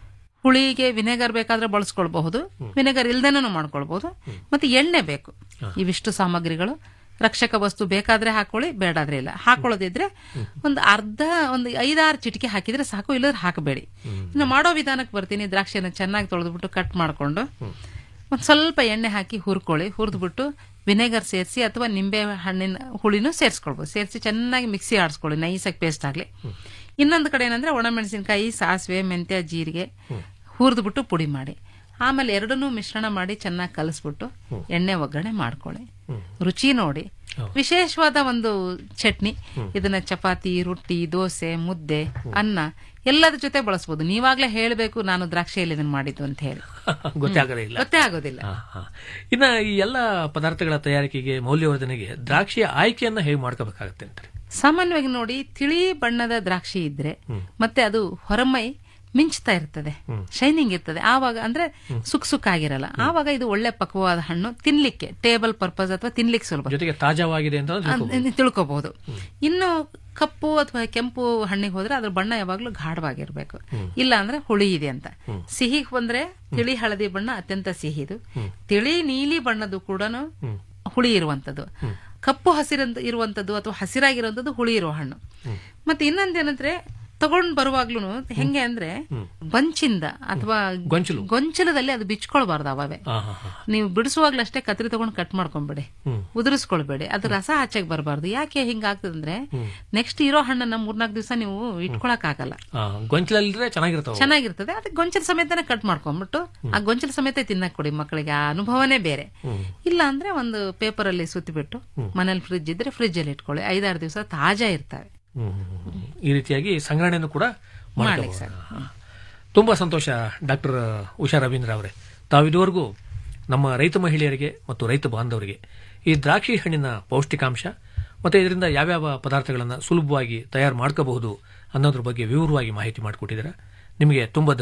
ಹುಳಿಗೆ ವಿನೆಗರ್ ಬೇಕಾದ್ರೆ ಬಳಸ್ಕೊಳ್ಬಹುದು ವಿನೆಗರ್ ಇಲ್ದೇನೂ ಮಾಡ್ಕೊಳ್ಬಹುದು ಮತ್ತೆ ಎಣ್ಣೆ ಬೇಕು ಇವಿಷ್ಟು ಸಾಮಗ್ರಿಗಳು ರಕ್ಷಕ ವಸ್ತು ಬೇಕಾದ್ರೆ ಹಾಕೊಳ್ಳಿ ಬೇಡಾದ್ರೆ ಇಲ್ಲ ಹಾಕೊಳ್ಳೋದಿದ್ರೆ ಒಂದು ಅರ್ಧ ಒಂದು ಐದಾರು ಚಿಟಿಕೆ ಹಾಕಿದ್ರೆ ಸಾಕು ಇಲ್ಲದ್ರೆ ಹಾಕಬೇಡಿ ಇನ್ನು ಮಾಡೋ ವಿಧಾನಕ್ಕೆ ಬರ್ತೀನಿ ದ್ರಾಕ್ಷಿಯನ್ನು ಚೆನ್ನಾಗಿ ತೊಳೆದ್ಬಿಟ್ಟು ಕಟ್ ಮಾಡ್ಕೊಂಡು ಒಂದ್ ಸ್ವಲ್ಪ ಎಣ್ಣೆ ಹಾಕಿ ಹುರ್ಕೊಳ್ಳಿ ಹುರಿದ್ಬಿಟ್ಟು ವಿನೆಗರ್ ಸೇರಿಸಿ ಅಥವಾ ನಿಂಬೆ ಹಣ್ಣಿನ ಹುಳಿನೂ ಸೇರಿಸ್ಕೊಳ್ಬೋದು ಸೇರಿಸಿ ಚೆನ್ನಾಗಿ ಮಿಕ್ಸಿ ಆಡಿಸ್ಕೊಳ್ಳಿ ನೈಸಾಗಿ ಪೇಸ್ಟ್ ಆಗಲಿ ಇನ್ನೊಂದು ಕಡೆ ಏನಂದ್ರೆ ಒಣಮೆಣಸಿನಕಾಯಿ ಸಾಸಿವೆ ಮೆಂತ್ಯ ಜೀರಿಗೆ ಹುರಿದ್ಬಿಟ್ಟು ಪುಡಿ ಮಾಡಿ ಆಮೇಲೆ ಎರಡನ್ನೂ ಮಿಶ್ರಣ ಮಾಡಿ ಚೆನ್ನಾಗಿ ಕಲಿಸ್ಬಿಟ್ಟು ಎಣ್ಣೆ ಒಗ್ಗರಣೆ ಮಾಡ್ಕೊಳ್ಳಿ ರುಚಿ ನೋಡಿ ವಿಶೇಷವಾದ ಒಂದು ಚಟ್ನಿ ಇದನ್ನ ಚಪಾತಿ ರೊಟ್ಟಿ ದೋಸೆ ಮುದ್ದೆ ಅನ್ನ ಎಲ್ಲದ್ರ ಜೊತೆ ಬಳಸ್ಬೋದು ನೀವಾಗ್ಲೇ ಹೇಳಬೇಕು ನಾನು ದ್ರಾಕ್ಷಿಯಲ್ಲಿ ಇದನ್ನ ಮಾಡಿದ್ದು ಅಂತ ಹೇಳಿ ಗೊತ್ತೇ ಆಗೋದೇ ಇಲ್ಲ ಗೊತ್ತೇ ಆಗೋದಿಲ್ಲ ಹಾ, ಹಾ. ಇನ್ನ ಈ ಎಲ್ಲ ಪದಾರ್ಥಗಳ ತಯಾರಿಕೆಗೆ ಮೌಲ್ಯವರ್ಧನೆಗೆ ದ್ರಾಕ್ಷಿಯ ಆಯ್ಕೆಯನ್ನ ಹೇಗೆ ಮಾಡ್ಕೋಬೇಕಾಗತ್ತೆ ಅಂತಾರೆ ಸಾಮಾನ್ಯವಾಗಿ ನೋಡಿ ತಿಳಿ ಬಣ್ಣದ ದ್ರಾಕ್ಷಿ ಇದ್ರೆ ಮತ್ತೆ ಅದು ಹೊರಮೈ ಮಿಂಚ್ತಾ ಇರ್ತದೆ ಶೈನಿಂಗ್ ಇರ್ತದೆ ಆವಾಗ ಅಂದ್ರೆ ಸುಕ್ ಸುಕ್ ಆಗಿರಲ್ಲ ಆವಾಗ ಇದು ಒಳ್ಳೆ ಪಕ್ವವಾದ ಹಣ್ಣು ತಿನ್ಲಿಕ್ಕೆ ಟೇಬಲ್ ಪರ್ಪಸ್ ಅಥವಾ ತಿನ್ಲಿಕ್ಕೆ ಸುಲಭ ಜೊತೆಗೆ ತಾಜಾವಾಗಿದೆ ಅಂತ ತಿಳ್ಕೊಬೋದು. ಅದ್- ತಿಳ್ಕೊಬಹುದು ಇನ್ನು ಕಪ್ಪು ಅಥವಾ ಕೆಂಪು ಹಣ್ಣಿಗೆ ಹೋದ್ರೆ ಅದ್ರ ಬಣ್ಣ ಯಾವಾಗ್ಲೂ ಗಾಢವಾಗಿರ್ಬೇಕು ಇಲ್ಲ ಅಂದ್ರೆ ಹುಳಿ ಇದೆ ಅಂತ ಸಿಹಿಗೆ ಬಂದ್ರೆ ತಿಳಿ ಹಳದಿ ಬಣ್ಣ ಅತ್ಯಂತ ಸಿಹಿದು ತಿಳಿ ನೀಲಿ ಬಣ್ಣದ್ದು ಕೂಡ ಹುಳಿ ಇರುವಂತದ್ದು ಕಪ್ಪು ಹಸಿರಂತ ಇರುವಂತದ್ದು ಅಥವಾ ಹಸಿರಾಗಿರುವಂತದ್ದು ಹುಳಿ ಇರುವ ಹಣ್ಣು ಮತ್ತೆ ಇನ್ನೊಂದೇನಂದ್ರೆ ತಗೊಂಡ್ ಬರುವಾಗ್ಲೂ ಹೆಂಗೆ ಅಂದ್ರೆ ಬಂಚಿಂದ ಅಥವಾ ಗೊಂಚಲು. ಗೊಂಚಲದಲ್ಲಿ ಅದು ಬಿಚ್ಕೊಳ್ಬಾರ್ದು ಅವೇ ಹಾ, ಹಾ, ಹಾ. ನೀವು ಬಿಡಿಸುವಾಗ್ಲೂ ಅಷ್ಟೇ ಕತ್ರಿ ತಗೊಂಡು ಕಟ್ ಮಾಡ್ಕೊಂಬಿಡಿ ಉದುರಿಸ್ಕೊಳ್ಬೇಡಿ ಅದು ರಸ ಆಚೆಗೆ ಬರಬಾರ್ದು ಯಾಕೆ ಹಿಂಗಾಗ್ತದಂದ್ರೆ ನೆಕ್ಸ್ಟ್ ಇರೋ ಹಣ್ಣನ್ನ ಮೂರ್ನಾಲ್ಕು ದಿವಸ ನೀವು ಇಟ್ಕೊಳಕ್ ಆಗಲ್ಲ ಆ, ಗೊಂಚಲಲ್ಲಿದ್ರೆ ಚೆನ್ನಾಗಿರ್ತಾವ ಚೆನ್ನಾಗಿರ್ತದೆ ಅದಕ್ಕೆ ಗೊಂಚಲ ಸಮೇತನೇ ಕಟ್ ಮಾಡ್ಕೊಂಡ್ಬಿಟ್ಟು ಆ ಗೊಂಚಲ ಸಮೇತ ತಿನ್ನಕ್ ಕೊಡಿ ಮಕ್ಕಳಿಗೆ ಆ ಅನುಭವನೇ ಬೇರೆ ಇಲ್ಲ ಅಂದ್ರೆ ಒಂದು ಪೇಪರ್ ಅಲ್ಲಿ ಸುತ್ತಿಬಿಟ್ಟು ಮನೇಲಿ ಫ್ರಿಜ್ ಇದ್ರೆ ಫ್ರಿಜ್ ಅಲ್ಲಿ ಇಟ್ಕೊಳ್ಳಿ ಐದಾರು ದಿವಸ ತಾಜಾ ಇರ್ತವೆ ಹ್ಮ್, ಹ್ಮ್, ಹ್ಮ್. ಈ ರೀತಿಯಾಗಿ ಸಂಗ್ರಹಣೆಯನ್ನು ಕೂಡ ಮಾಡ್ಲಿಕ್ಕೆ ಮಾಡ್ಕೋಬಹುದು ತುಂಬಾ ಸಂತೋಷ ಡಾಕ್ಟರ್ ಉಷಾ ರವೀಂದ್ರ ಅವರೇ ತಾವು ಇದುವರೆಗೂ ನಮ್ಮ ರೈತ ಮಹಿಳೆಯರಿಗೆ ಮತ್ತು ರೈತ ಬಾಂಧವರಿಗೆ ಈ ದ್ರಾಕ್ಷಿ ಹಣ್ಣಿನ ಪೌಷ್ಟಿಕಾಂಶ ಮತ್ತೆ ಇದರಿಂದ ಯಾವ್ಯಾವ ಪದಾರ್ಥಗಳನ್ನು ಸುಲಭವಾಗಿ ತಯಾರು ಮಾಡ್ಕೋಬಹುದು ಅನ್ನೋದ್ರ ಬಗ್ಗೆ ವಿವರವಾಗಿ ಮಾಹಿತಿ ಮಾಡಿಕೊಟ್ಟಿದ್ದೀರಾ ನಿಮಗೆ ತುಂಬಾ